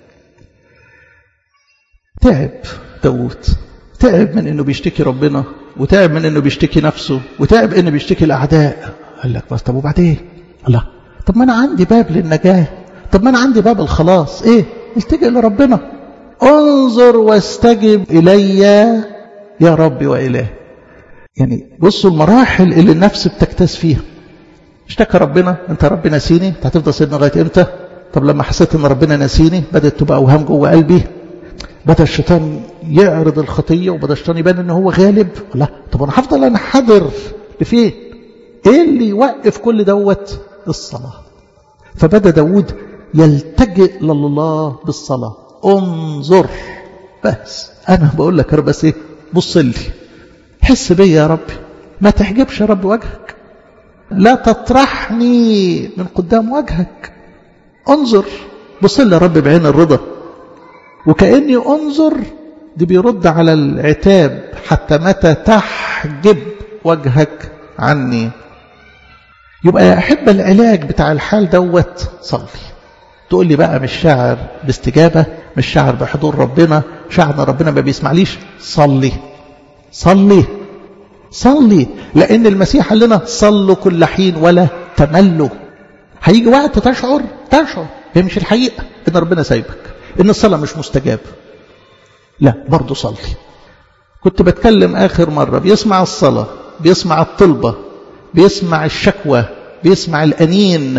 تعب داود تعب من انه بيشتكي ربنا وتعب من انه بيشتكي نفسه وتعب انه بيشتكي الاعداء قال لك بس طب وبعدين الله طب ما انا عندي باب للنجاة طب ما انا عندي باب الخلاص ايه التجئ لربنا انظر واستجب الي يا ربي واله يعني بصوا المراحل اللي النفس بتكتاز فيها اشتكى ربنا انت ربي ناسيني انت هتفضل سيدنا لغايه امتى طب لما حسيت ان ربنا ناسيني بدات تبقى اوهام جوه قلبي بدا الشيطان يعرض الخطيه وبدا الشيطان يبان ان هو غالب لا طب انا هفضل انحدر لفين ايه اللي يوقف كل دوت الصلاة فبدأ داود يلتجئ لله بالصلاة انظر بس انا بقول لك يا رب بس ايه بص لي حس بيا يا رب ما تحجبش يا رب وجهك لا تطرحني من قدام وجهك انظر بص لي يا رب بعين الرضا وكأني انظر دي بيرد على العتاب حتى متى تحجب وجهك عني يبقى يا أحب العلاج بتاع الحال دوت صلي تقول لي بقى مش شاعر باستجابة مش شاعر بحضور ربنا شاعر ان ربنا ما بيسمعليش صلي صلي صلي لأن المسيح قال لنا صلوا كل حين ولا تملوا هيجي وقت تشعر تشعر هي مش الحقيقة ان ربنا سايبك ان الصلاة مش مستجاب لا برضه صلي كنت بتكلم آخر مرة بيسمع الصلاة بيسمع الطلبة بيسمع الشكوى بيسمع الأنين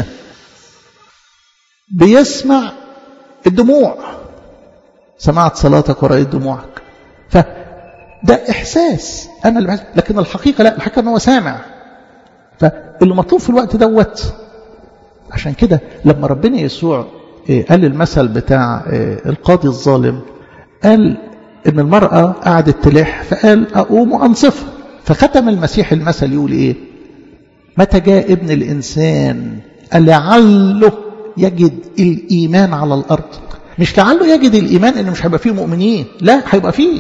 بيسمع الدموع سمعت صلاتك ورأيت دموعك فده إحساس أنا اللي لكن الحقيقة لا الحقيقة أنه سامع فاللي مطلوب في الوقت دوت عشان كده لما ربنا يسوع قال المثل بتاع القاضي الظالم قال ان المرأة قعدت تلح فقال أقوم وأنصفها فختم المسيح المثل يقول إيه متى جاء ابن الإنسان لعله يجد الإيمان على الأرض مش لعله يجد الإيمان إن مش هيبقى فيه مؤمنين لا هيبقى فيه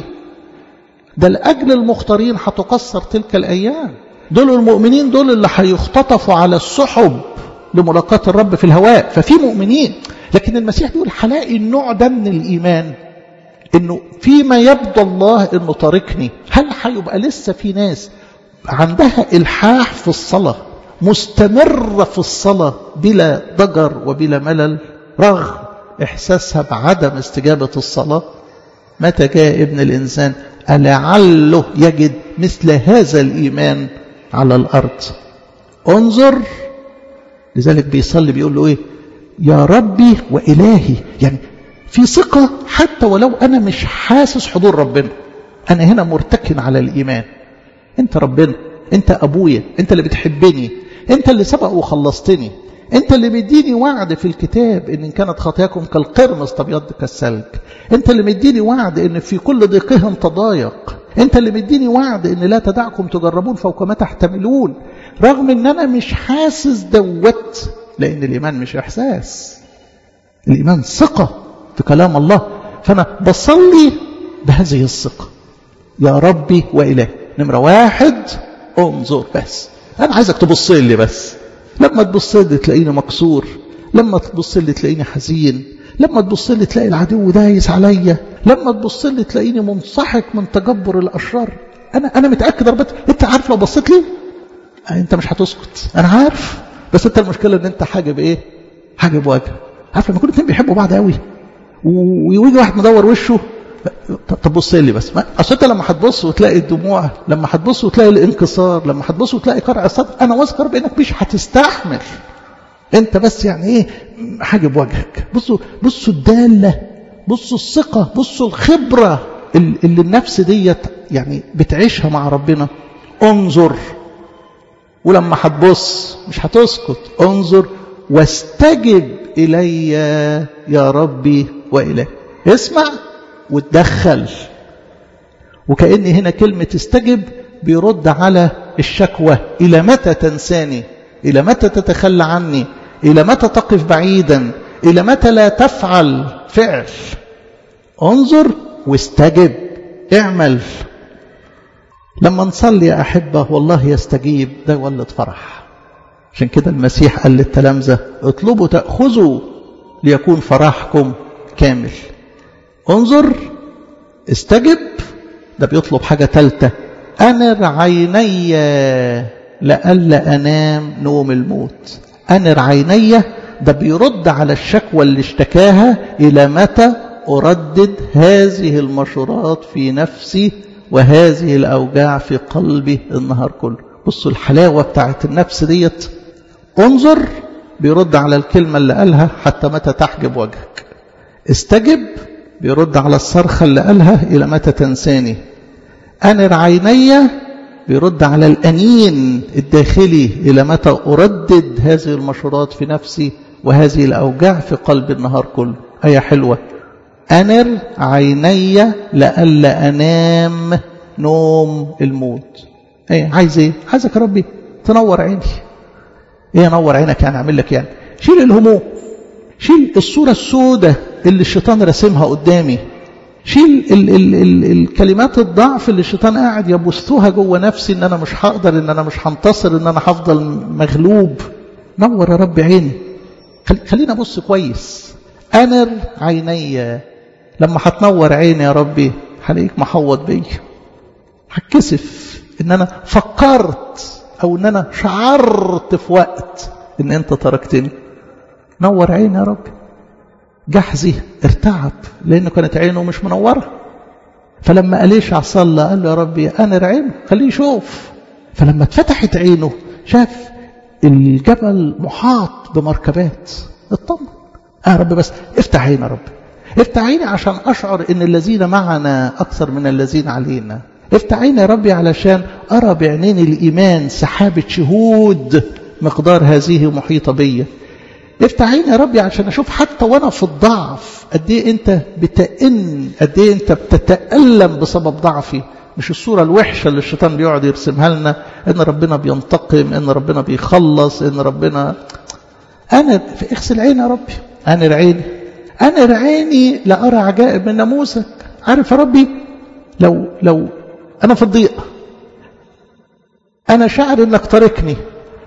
ده لأجل المختارين هتقصر تلك الأيام دول المؤمنين دول اللي هيختطفوا على السحب لملاقاة الرب في الهواء ففي مؤمنين لكن المسيح بيقول هلاقي النوع ده من الإيمان إنه فيما يبدو الله إنه طارقني هل هيبقى لسه في ناس عندها إلحاح في الصلاة مستمرة في الصلاة بلا ضجر وبلا ملل رغم إحساسها بعدم استجابة الصلاة متى جاء ابن الإنسان ألعله يجد مثل هذا الإيمان على الأرض انظر لذلك بيصلي بيقول له إيه يا ربي وإلهي يعني في ثقة حتى ولو أنا مش حاسس حضور ربنا أنا هنا مرتكن على الإيمان أنت ربنا أنت أبويا أنت اللي بتحبني أنت اللي سبق وخلصتني أنت اللي مديني وعد في الكتاب إن كانت خطاياكم كالقرمز تبيض كالثلج أنت اللي مديني وعد إن في كل ضيقهم تضايق أنت اللي مديني وعد إن لا تدعكم تجربون فوق ما تحتملون رغم إن أنا مش حاسس دوت لأن الإيمان مش إحساس الإيمان ثقة في كلام الله فأنا بصلي بهذه الثقة يا ربي وإله نمرة واحد انظر بس أنا عايزك تبص لي بس لما تبص لي تلاقيني مكسور لما تبص لي تلاقيني حزين لما تبص لي تلاقي العدو دايس عليا لما تبص لي تلاقيني منصحك من تجبر الأشرار أنا أنا متأكد ربنا أنت عارف لو بصيت لي أنت مش هتسكت أنا عارف بس أنت المشكلة إن أنت حاجب إيه حاجب وجه عارف لما يكونوا اتنين بيحبوا بعض قوي ويجي واحد مدور وشه طب بص لي بس اصل انت لما هتبص وتلاقي الدموع لما هتبص وتلاقي الانكسار لما هتبص وتلاقي قرع الصدر انا واثق بانك مش هتستحمل انت بس يعني ايه حاجب وجهك بصوا بصوا الداله بصوا الثقه بصوا الخبره اللي النفس ديت يعني بتعيشها مع ربنا انظر ولما هتبص مش هتسكت انظر واستجب الي يا ربي والهي اسمع وتدخل وكأن هنا كلمة استجب بيرد على الشكوى إلى متى تنساني إلى متى تتخلى عني إلى متى تقف بعيدا إلى متى لا تفعل فعل انظر واستجب اعمل لما نصلي يا أحبة والله يستجيب ده يولد فرح عشان كده المسيح قال للتلامذة اطلبوا تأخذوا ليكون فرحكم كامل انظر استجب ده بيطلب حاجة تالتة أنر عيني لألا أنام نوم الموت أنر عيني ده بيرد على الشكوى اللي اشتكاها إلى متى أردد هذه المشورات في نفسي وهذه الأوجاع في قلبي النهار كله بصوا الحلاوة بتاعت النفس ديت انظر بيرد على الكلمة اللي قالها حتى متى تحجب وجهك استجب بيرد على الصرخة اللي قالها إلى متى تنساني أنر عيني بيرد على الأنين الداخلي إلى متى أردد هذه المشورات في نفسي وهذه الأوجاع في قلب النهار كله آية حلوة أنر عيني لألا أنام نوم الموت ايه عايز ايه عايزك يا ربي تنور عيني ايه نور عينك يعني اعمل لك يعني شيل الهموم شيل الصورة السوداء اللي الشيطان رسمها قدامي شيل ال ال ال الكلمات الضعف اللي الشيطان قاعد يبثها جوه نفسي ان انا مش هقدر ان انا مش هنتصر ان انا هفضل مغلوب نور يا رب عيني خلينا ابص كويس انر عيني لما هتنور عيني يا ربي هلاقيك محوط بيا هتكسف ان انا فكرت او ان انا شعرت في وقت ان انت تركتني نور عيني يا رب جحزي ارتعب لانه كانت عينه مش منوره فلما أليشع صلى قال له يا ربي أنر عينه خليه يشوف فلما اتفتحت عينه شاف الجبل محاط بمركبات اطمن اه رب بس افتح عيني يا رب افتح عيني عشان أشعر إن الذين معنا أكثر من الذين علينا افتح عيني يا ربي علشان أرى بعينين الإيمان سحابة شهود مقدار هذه محيطة بيا افتح عيني يا ربي عشان أشوف حتى وأنا في الضعف قد إيه أنت بتئن قد إيه أنت بتتألم بسبب ضعفي مش الصورة الوحشة اللي الشيطان بيقعد يرسمها لنا إن ربنا بينتقم إن ربنا بيخلص إن ربنا أنا اغسل عيني يا ربي أنا عيني أنر عيني لأرى عجائب من ناموسك عارف يا ربي لو لو أنا في الضيق أنا شاعر إنك تاركني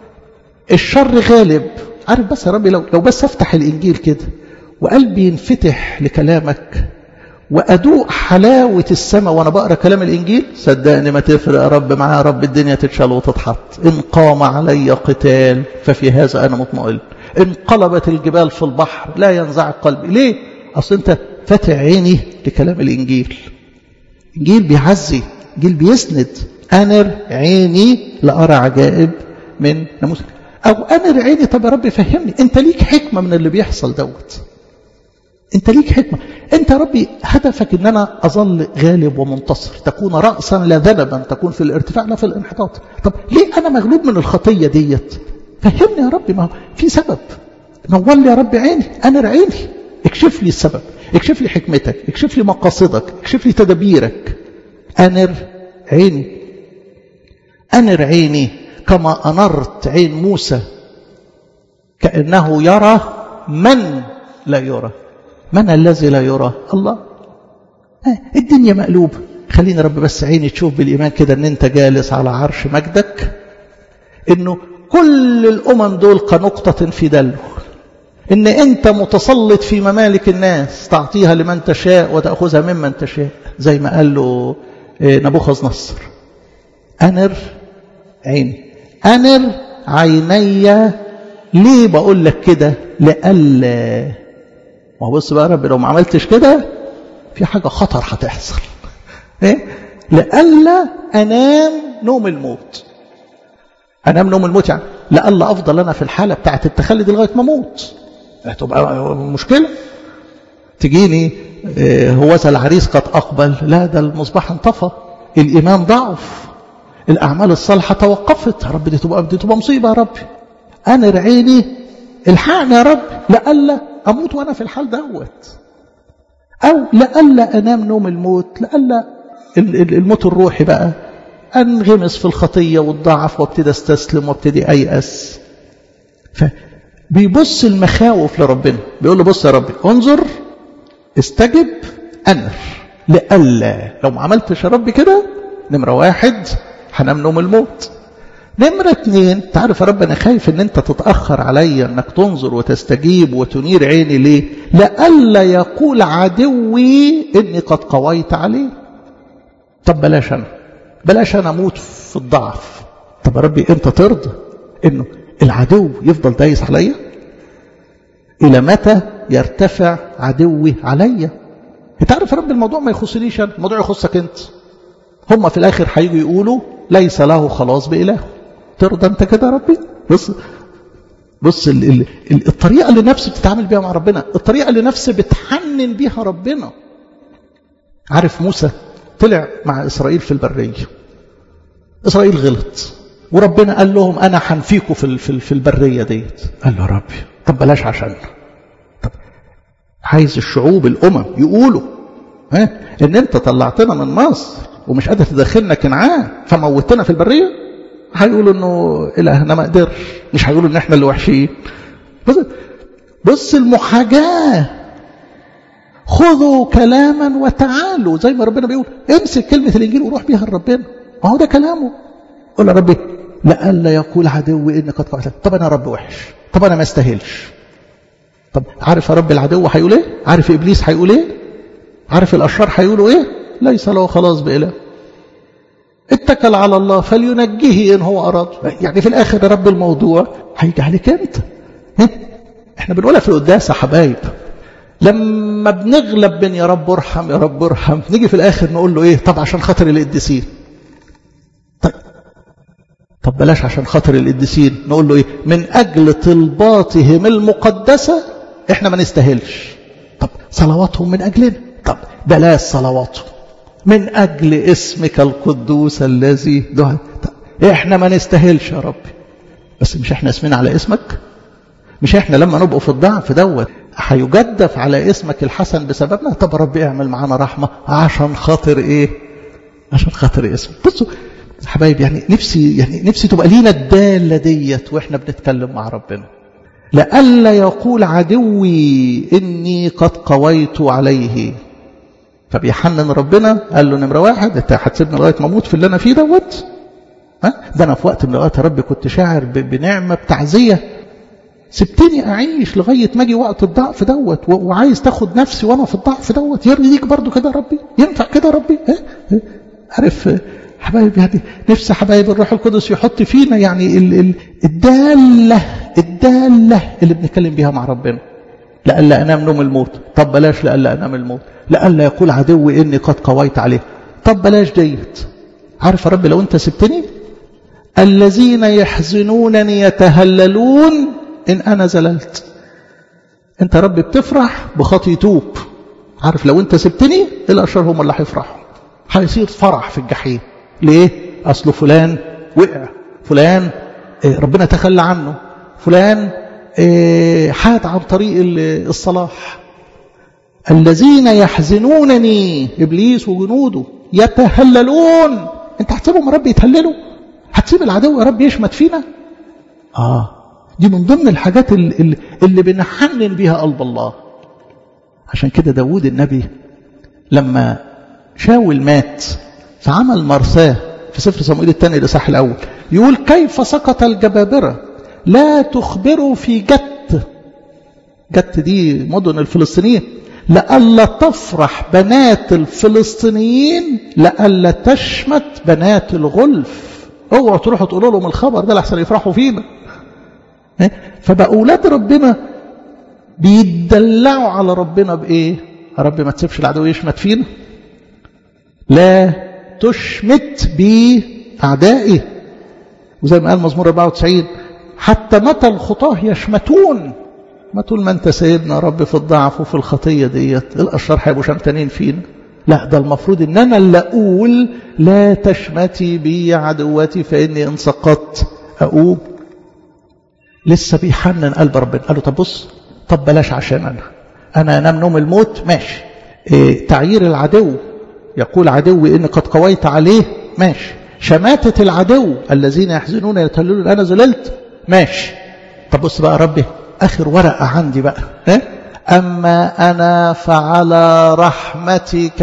الشر غالب عارف بس يا ربي لو لو بس أفتح الإنجيل كده وقلبي ينفتح لكلامك وأدوق حلاوة السماء وأنا بقرأ كلام الإنجيل صدقني ما تفرق يا رب معايا يا رب الدنيا تتشال وتتحط إن قام علي قتال ففي هذا أنا مطمئن انقلبت الجبال في البحر لا ينزع قلبي ليه؟ أصل أنت فاتح عيني لكلام الإنجيل إنجيل بيعزي إنجيل بيسند أنر عيني لأرى عجائب من ناموسك أو أنر عيني طب يا رب فهمني أنت ليك حكمة من اللي بيحصل دوت أنت ليك حكمة أنت يا ربي هدفك أن أنا أظل غالب ومنتصر تكون رأسا لا ذنبا تكون في الارتفاع لا في الانحطاط طب ليه أنا مغلوب من الخطية ديت فهمني يا ربي ما هو في سبب نور لي يا رب عيني أنا عيني اكشف لي السبب اكشف لي حكمتك اكشف لي مقاصدك اكشف لي تدابيرك أنر عيني أنر عيني كما أنرت عين موسى كأنه يرى من لا يرى من الذي لا يرى الله الدنيا مقلوبة خلينا رب بس عيني تشوف بالإيمان كده أن أنت جالس على عرش مجدك أنه كل الأمم دول كنقطة في دلو إن أنت متسلط في ممالك الناس تعطيها لمن تشاء وتأخذها ممن تشاء زي ما قال له نبوخذ نصر أنر عيني أنر عيني ليه بقول لك كده لألا ما هو بص بقى رب لو ما عملتش كده في حاجة خطر هتحصل إيه؟ لألا أنام نوم الموت أنام نوم الموت يعني لألا أفضل أنا في الحالة بتاعت التخلي دي لغاية ما أموت هتبقى مشكلة تجيني هوذا العريس قد أقبل لا ده المصباح انطفى الإيمان ضعف الأعمال الصالحة توقفت يا رب دي تبقى دي تبقى مصيبة يا رب أنا رعيني الحقني يا رب لألا أموت وأنا في الحال دوت أو لألا أنام نوم الموت لألا الموت الروحي بقى أنغمس في الخطية والضعف وابتدي استسلم وابتدي أيأس فبيبص المخاوف لربنا بيقول له بص يا ربي انظر استجب أنر لألا لو ما عملتش يا رب كده نمرة واحد هنام نوم الموت نمرة اتنين تعرف يا رب أنا خايف أن أنت تتأخر عليا أنك تنظر وتستجيب وتنير عيني ليه لألا يقول عدوي أني قد قويت عليه طب بلاش أنا بلاش أنا أموت في الضعف طب يا ربي أنت ترضى أنه العدو يفضل دايس عليا إلى متى يرتفع عدوي عليا انت عارف يا رب الموضوع ما يخصنيش أنا الموضوع يخصك أنت هم في الآخر هيجوا يقولوا ليس له خلاص بإله ترضى أنت كده يا ربي بص بص ال ال ال الطريقة اللي نفسي بتتعامل بيها مع ربنا الطريقة اللي نفسي بتحنن بيها ربنا عارف موسى طلع مع إسرائيل في البرية إسرائيل غلط وربنا قال لهم أنا حنفيكم في في في البرية ديت قال له ربي طب بلاش عشان طب عايز الشعوب الأمم يقولوا ها إن أنت طلعتنا من مصر ومش قادر تدخلنا كنعان فموتنا في البرية هيقولوا إنه إلهنا ما قدرش مش هيقولوا إن إحنا اللي وحشين بص بص المحاجاة خذوا كلاما وتعالوا زي ما ربنا بيقول امسك كلمة الإنجيل وروح بيها لربنا ما هو ده كلامه قول يا ربي لألا يقول عدو إنك قد قتلت طب أنا رب وحش طب أنا ما استاهلش طب عارف يا رب العدو هيقول إيه عارف إبليس هيقول إيه عارف الأشرار هيقولوا إيه ليس له خلاص بإله اتكل على الله فلينجيه إن هو أراد يعني في الآخر يا رب الموضوع هيجي عليك أنت احنا بنقولها في القداس يا حبايب لما بنغلب بين يا رب ارحم يا رب ارحم نيجي في الآخر نقول له إيه طب عشان خاطر القديسين طيب طب بلاش عشان خاطر القديسين نقول له إيه من أجل طلباتهم المقدسة إحنا ما نستاهلش طب صلواتهم من أجلنا طب بلاش صلواتهم من أجل اسمك القدوس الذي دعا طب إحنا ما نستاهلش يا رب بس مش إحنا اسمنا على اسمك مش إحنا لما نبقوا في الضعف دوت هيجدف على اسمك الحسن بسببنا طب رب اعمل معانا رحمة عشان خاطر ايه عشان خاطر اسمك بصوا حبايب يعني نفسي يعني نفسي تبقى لينا الدالة ديت واحنا بنتكلم مع ربنا لئلا يقول عدوي إني قد قويت عليه فبيحنن ربنا قال له نمرة واحد انت هتسيبني لغاية ما اموت في اللي أنا فيه دوت ها ده أنا في وقت من الأوقات يا رب كنت شاعر بنعمة بتعزية سبتني أعيش لغاية ما أجي وقت الضعف دوت وعايز تاخد نفسي وأنا في الضعف دوت يرضيك برضو كده ربي ينفع كده ربي ها؟ ها؟ عارف حبايبي هذه نفس حبايب الروح القدس يحط فينا يعني الدالة الدالة اللي بنتكلم بيها مع ربنا لألا أنام نوم الموت طب بلاش لألا أنام الموت لألا يقول عدوي إني قد قويت عليه طب بلاش ديت عارف يا رب لو أنت سبتني الذين يحزنونني يتهللون إن أنا زللت أنت رب بتفرح بخطي توب عارف لو أنت سبتني الأشرار هم اللي هيفرحوا هيصير فرح في الجحيم ليه أصله فلان وقع فلان ربنا تخلى عنه فلان حاد عن طريق الصلاح الذين يحزنونني إبليس وجنوده يتهللون انت هتسيبهم يا رب يتهللوا هتسيب العدو يا رب يشمت فينا آه دي من ضمن الحاجات اللي, اللي بنحنن بيها قلب الله عشان كده داود النبي لما شاول مات فعمل مرثاه في سفر صموئيل الثاني الإصحاح الأول يقول كيف سقط الجبابرة لا تخبروا في جت جت دي مدن الفلسطينيين لألا تفرح بنات الفلسطينيين لألا تشمت بنات الغلف اوعوا تروحوا تقولوا لهم الخبر ده لحسن يفرحوا فينا فبقى أولاد ربنا بيدلعوا على ربنا بإيه يا رب ما تسيبش العدو يشمت فينا لا تشمت بأعدائي وزي ما قال مزمور 94 حتى متى الخطاه يشمتون ما طول ما انت سيدنا يا رب في الضعف وفي الخطية ديت الأشرار هيبقوا شمتانين فينا لا ده المفروض ان انا اللي اقول لا تشمتي بي عدوتي فاني ان سقطت اقوم لسه بيحنن قلب ربنا قال له طب بص طب بلاش عشان انا انا انام نوم الموت ماشي إيه تعيير العدو يقول عدوي إن قد قويت عليه ماشي شماتة العدو الذين يحزنون يتهللون أنا زللت ماشي طب بص بقى ربي آخر ورقة عندي بقى ها؟ أما أنا فعلى رحمتك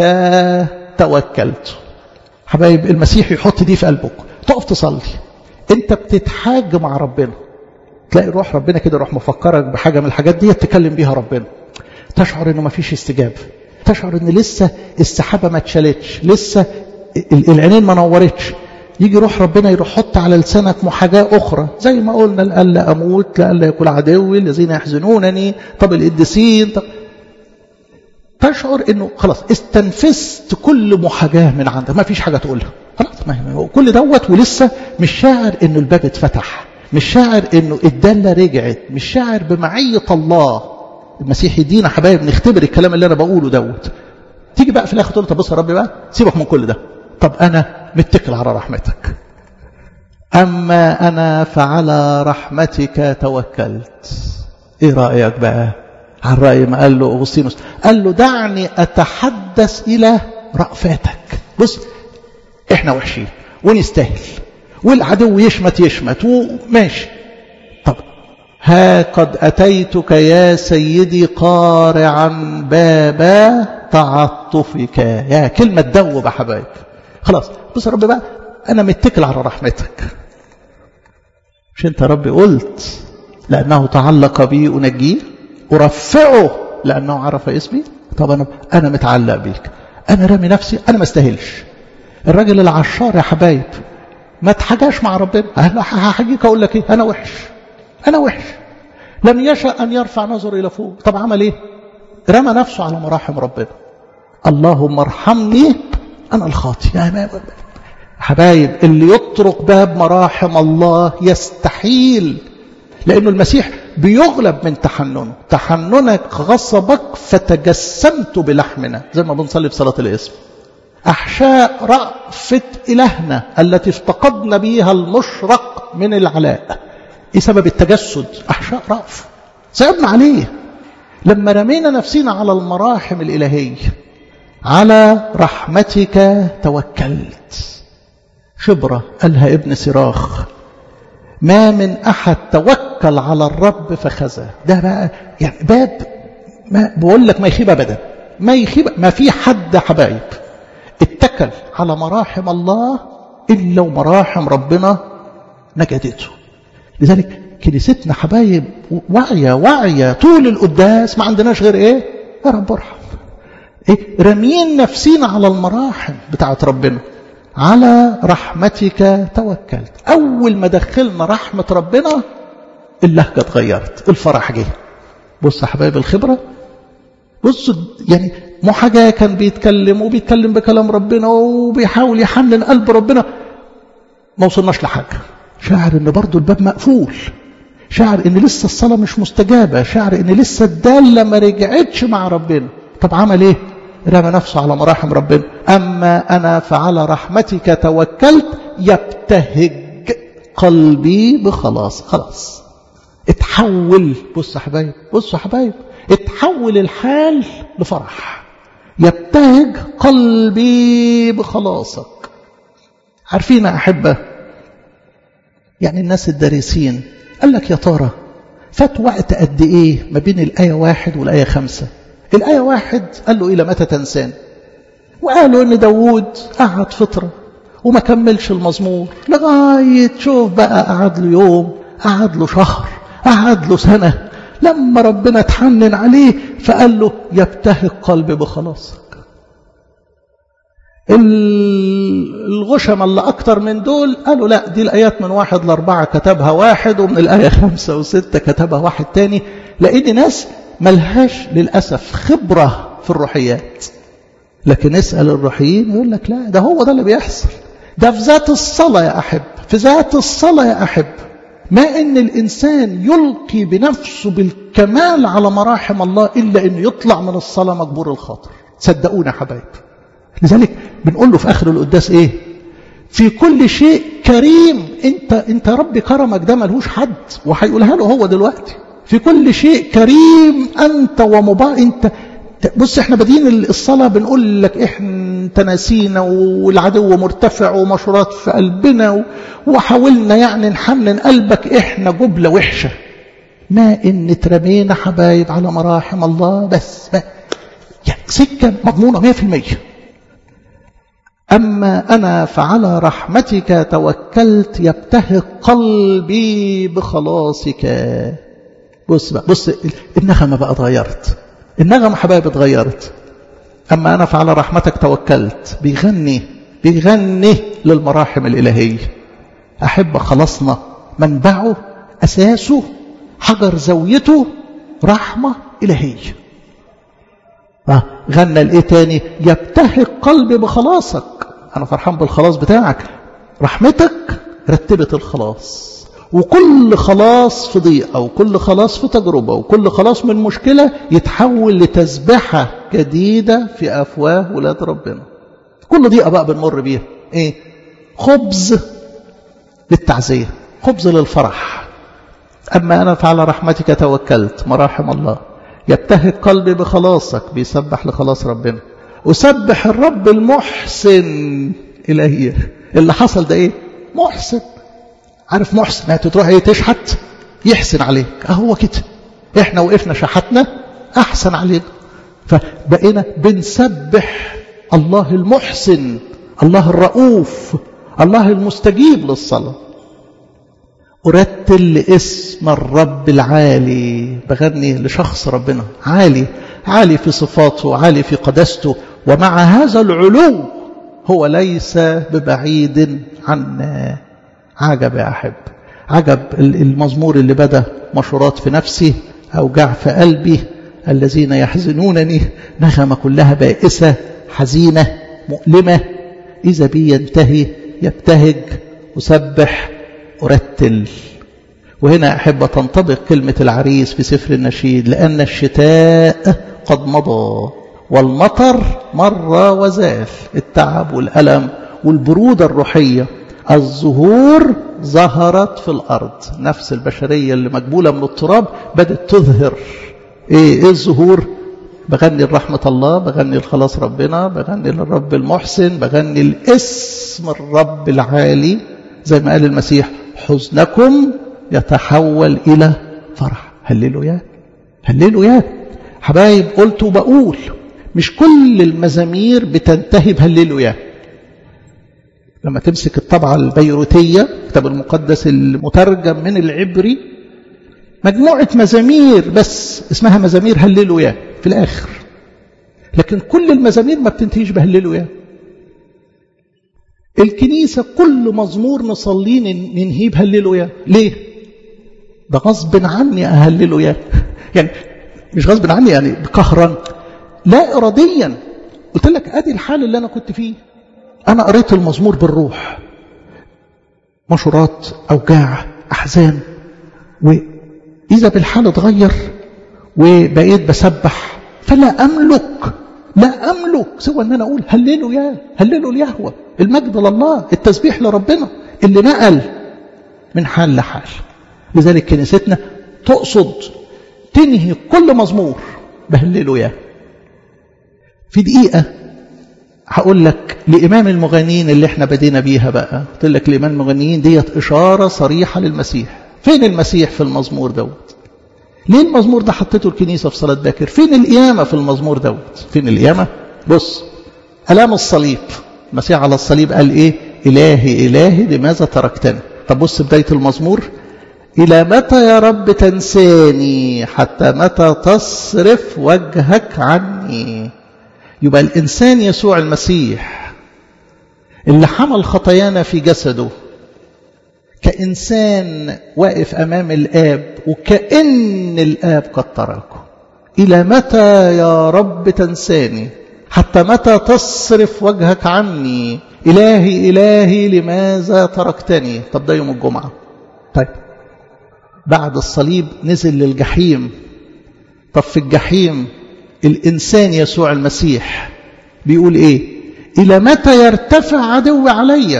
توكلت حبايب المسيح يحط دي في قلبك تقف تصلي انت بتتحاج مع ربنا تلاقي روح ربنا كده روح مفكرك بحاجة من الحاجات دي تتكلم بيها ربنا تشعر انه ما فيش استجابة تشعر ان لسه السحابة ما اتشالتش لسه العينين ما نورتش يجي روح ربنا يروح حط على لسانك محاجاة أخرى زي ما قلنا لألا أموت لألا يكون عدوي الذين يحزنونني طب القديسين طب تشعر انه خلاص استنفذت كل محاجاه من عندك ما فيش حاجه تقولها خلاص ما كل دوت ولسه مش شاعر انه الباب اتفتح مش شاعر انه الداله رجعت مش شاعر بمعيه الله المسيح يدينا حبايب نختبر الكلام اللي انا بقوله دوت تيجي بقى في الاخر تقول طب بص يا رب بقى سيبك من كل ده طب انا متكل على رحمتك اما انا فعلى رحمتك توكلت ايه رايك بقى عن رأي ما قال له أغسطينوس قال له دعني أتحدث إلى رأفاتك بص إحنا وحشين ونستاهل والعدو يشمت يشمت وماشي طب ها قد أتيتك يا سيدي قارعا بابا تعطفك يا كلمة تدوب يا حبايب خلاص بص يا رب بقى أنا متكل على رحمتك مش أنت ربي قلت لأنه تعلق بي أنجيه أرفعه لأنه عرف اسمي طب أنا, أنا متعلق بيك أنا رامي نفسي أنا ما استاهلش الراجل العشار يا حبايب ما تحاجاش مع ربنا هحاجيك أقول لك إيه أنا وحش أنا وحش لم يشأ أن يرفع نظر إلى فوق طب عمل إيه رمى نفسه على مراحم ربنا اللهم ارحمني أنا الخاطي يعني حبايب اللي يطرق باب مراحم الله يستحيل لأنه المسيح بيغلب من تحننه تحننك غصبك فتجسمت بلحمنا زي ما بنصلي في صلاة الاسم أحشاء رأفة إلهنا التي افتقدنا بها المشرق من العلاء إيه سبب التجسد أحشاء رأف صعبنا عليه لما رمينا نفسنا على المراحم الإلهية على رحمتك توكلت خبرة قالها ابن سراخ ما من أحد توكل على الرب فخزى ده بقى يعني باب ما بقول لك ما يخيب أبدا ما يخيب ما في حد حبايب اتكل على مراحم الله إلا ومراحم ربنا نجدته لذلك كنيستنا حبايب واعية واعية طول القداس ما عندناش غير ايه يا رب ارحم ايه راميين نفسينا على المراحم بتاعت ربنا على رحمتك توكلت اول ما دخلنا رحمة ربنا اللهجة اتغيرت الفرح جه بص يا حبايب الخبرة بص يعني مو حاجة كان بيتكلم وبيتكلم بكلام ربنا وبيحاول يحنن قلب ربنا ما وصلناش لحاجة شاعر ان برضو الباب مقفول شاعر ان لسه الصلاة مش مستجابة شاعر ان لسه الدالة ما رجعتش مع ربنا طب عمل ايه رمى نفسه على مراحم ربنا اما انا فعلى رحمتك توكلت يبتهج قلبي بخلاص خلاص اتحول بص يا حبايب بص يا حبايب اتحول الحال لفرح يبتهج قلبي بخلاصك عارفين يا احبه يعني الناس الدارسين قال لك يا ترى فات وقت قد ايه ما بين الآية واحد والآية خمسة الآية واحد قال له إلى متى تنسان وقالوا إن داوود قعد فترة وما كملش المزمور لغاية شوف بقى قعد له يوم قعد له شهر قعد له سنة لما ربنا اتحنن عليه فقال له يبتهج قلبي بخلاصك الغشم اللي أكتر من دول قالوا لا دي الآيات من واحد لأربعة كتبها واحد ومن الآية خمسة وستة كتبها واحد تاني لأن ناس ملهاش للأسف خبرة في الروحيات لكن اسأل الروحيين يقول لك لا ده هو ده اللي بيحصل ده في ذات الصلاة يا أحب في ذات الصلاة يا أحب ما إن الإنسان يلقي بنفسه بالكمال على مراحم الله إلا إنه يطلع من الصلاة مجبور الخاطر صدقونا حبايب لذلك بنقول له في آخر القداس إيه في كل شيء كريم انت انت ربي كرمك ده ملهوش حد وهيقولها له هو دلوقتي في كل شيء كريم انت ومبارك انت بص احنا بادئين الصلاه بنقول لك احنا ناسينا والعدو مرتفع ومشورات في قلبنا وحاولنا يعني نحنن قلبك احنا جبله وحشه ما ان اترمينا حبايب على مراحم الله بس ما يعني سكه مضمونه 100% أما أنا فعلى رحمتك توكلت يبتهق قلبي بخلاصك بص بقى بص النغمة بقى اتغيرت النغمة حبايب اتغيرت أما أنا فعلى رحمتك توكلت بيغني بيغني للمراحم الإلهية أحب خلصنا منبعه أساسه حجر زاويته رحمة إلهية غنى الايه تاني يبتهق قلبي بخلاصك انا فرحان بالخلاص بتاعك رحمتك رتبت الخلاص وكل خلاص في ضيقة وكل خلاص في تجربة وكل خلاص من مشكلة يتحول لتسبحة جديدة في أفواه ولاد ربنا كل ضيقة بقى بنمر بيها ايه خبز للتعزية خبز للفرح أما أنا فعلى رحمتك توكلت مراحم الله يبتهج قلبي بخلاصك بيسبح لخلاص ربنا أسبح الرب المحسن إلهي اللي حصل ده إيه محسن عارف محسن يعني تروح إيه تشحت يحسن عليك أهو كده إحنا وقفنا شحتنا أحسن علينا فبقينا بنسبح الله المحسن الله الرؤوف الله المستجيب للصلاه أرتل لاسم الرب العالي بغني لشخص ربنا عالي عالي في صفاته عالي في قدسته ومع هذا العلو هو ليس ببعيد عنا عجب يا أحب عجب المزمور اللي بدأ مشورات في نفسي أوجع في قلبي الذين يحزنونني نغمة كلها بائسة حزينة مؤلمة إذا بي ينتهي يبتهج أسبح أرتل وهنا أحب تنطبق كلمة العريس في سفر النشيد لأن الشتاء قد مضى والمطر مر وزال التعب والألم والبرودة الروحية الزهور ظهرت في الأرض نفس البشرية اللي مقبولة من التراب بدأت تظهر إيه, إيه الظهور بغني لرحمة الله بغني لخلاص ربنا بغني للرب المحسن بغني الاسم الرب العالي زي ما قال المسيح حزنكم يتحول إلى فرح هللوا يا هللوا يا حبايب قلت وبقول مش كل المزامير بتنتهي بهللوا يا لما تمسك الطبعة البيروتية الكتاب المقدس المترجم من العبري مجموعة مزامير بس اسمها مزامير هللوا يا في الآخر لكن كل المزامير ما بتنتهيش بهللوا يا الكنيسة كل مزمور نصليه ننهيه بهللوا يا ليه ده غصب عني أهلله يا يعني مش غصب عني يعني قهرا لا إراديا قلت لك أدي الحال اللي أنا كنت فيه أنا قريت المزمور بالروح مشورات أوجاع أحزان وإذا بالحال اتغير وبقيت بسبح فلا أملك لا أملك سوى أن أنا أقول هللوا يا هللوا اليهوى المجد لله التسبيح لربنا اللي نقل من حال لحال لذلك كنيستنا تقصد تنهي كل مزمور بهللوا يا في دقيقة هقول لك لإمام المغنيين اللي احنا بدينا بيها بقى قلت لك لإمام المغنيين ديت إشارة صريحة للمسيح فين المسيح في المزمور دوت ليه المزمور ده حطيته الكنيسة في صلاة باكر فين القيامة في المزمور دوت فين القيامة بص ألام الصليب المسيح على الصليب قال إيه إلهي إلهي لماذا تركتني طب بص بداية المزمور إلى متى يا رب تنساني حتى متى تصرف وجهك عني يبقى الإنسان يسوع المسيح اللي حمل خطايانا في جسده كإنسان واقف أمام الآب وكأن الآب قد تركه إلى متى يا رب تنساني حتى متى تصرف وجهك عني إلهي إلهي لماذا تركتني طب ده يوم الجمعة طيب بعد الصليب نزل للجحيم طب في الجحيم الإنسان يسوع المسيح بيقول إيه إلى متى يرتفع عدو علي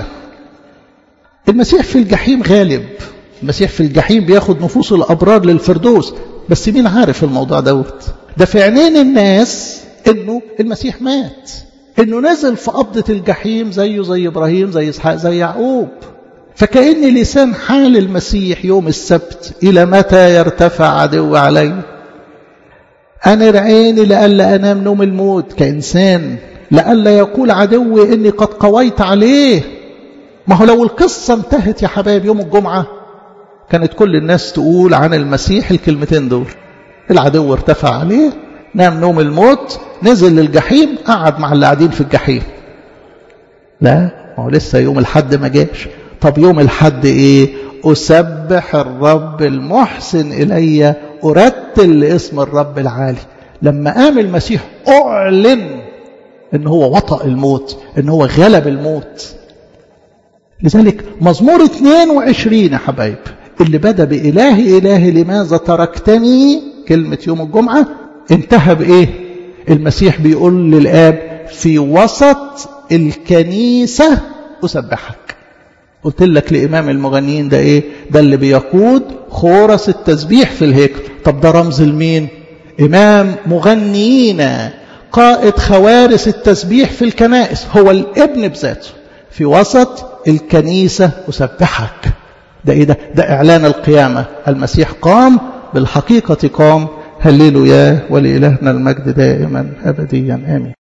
المسيح في الجحيم غالب المسيح في الجحيم بياخد نفوس الأبرار للفردوس بس مين عارف الموضوع دوت ده في عينين الناس انه المسيح مات انه نزل في قبضة الجحيم زيه زي ابراهيم زي اسحاق زي يعقوب فكأن لسان حال المسيح يوم السبت إلى متى يرتفع عدو علي أنر عيني لألا أنام نوم الموت كإنسان لألا يقول عدوي إني قد قويت عليه ما هو لو القصة انتهت يا حبايب يوم الجمعة كانت كل الناس تقول عن المسيح الكلمتين دول العدو ارتفع عليه نام نوم الموت نزل للجحيم قعد مع اللي قاعدين في الجحيم لا ما هو لسه يوم الحد ما جاش طب يوم الحد ايه أسبح الرب المحسن إلي أرتل لاسم الرب العالي لما قام المسيح أعلن ان هو وطأ الموت ان هو غلب الموت لذلك مزمور 22 يا حبايب اللي بدأ بإلهي إلهي لماذا تركتني كلمة يوم الجمعة انتهى بإيه المسيح بيقول للآب في وسط الكنيسة أسبحك قلت لك لإمام المغنيين ده إيه ده اللي بيقود خورس التسبيح في الهيكل طب ده رمز المين إمام مغنيين قائد خوارس التسبيح في الكنائس هو الابن بذاته في وسط الكنيسة أسبحك ده إيه ده ده إعلان القيامة المسيح قام بالحقيقة قام هللوا يا ولإلهنا المجد دائما أبديا آمين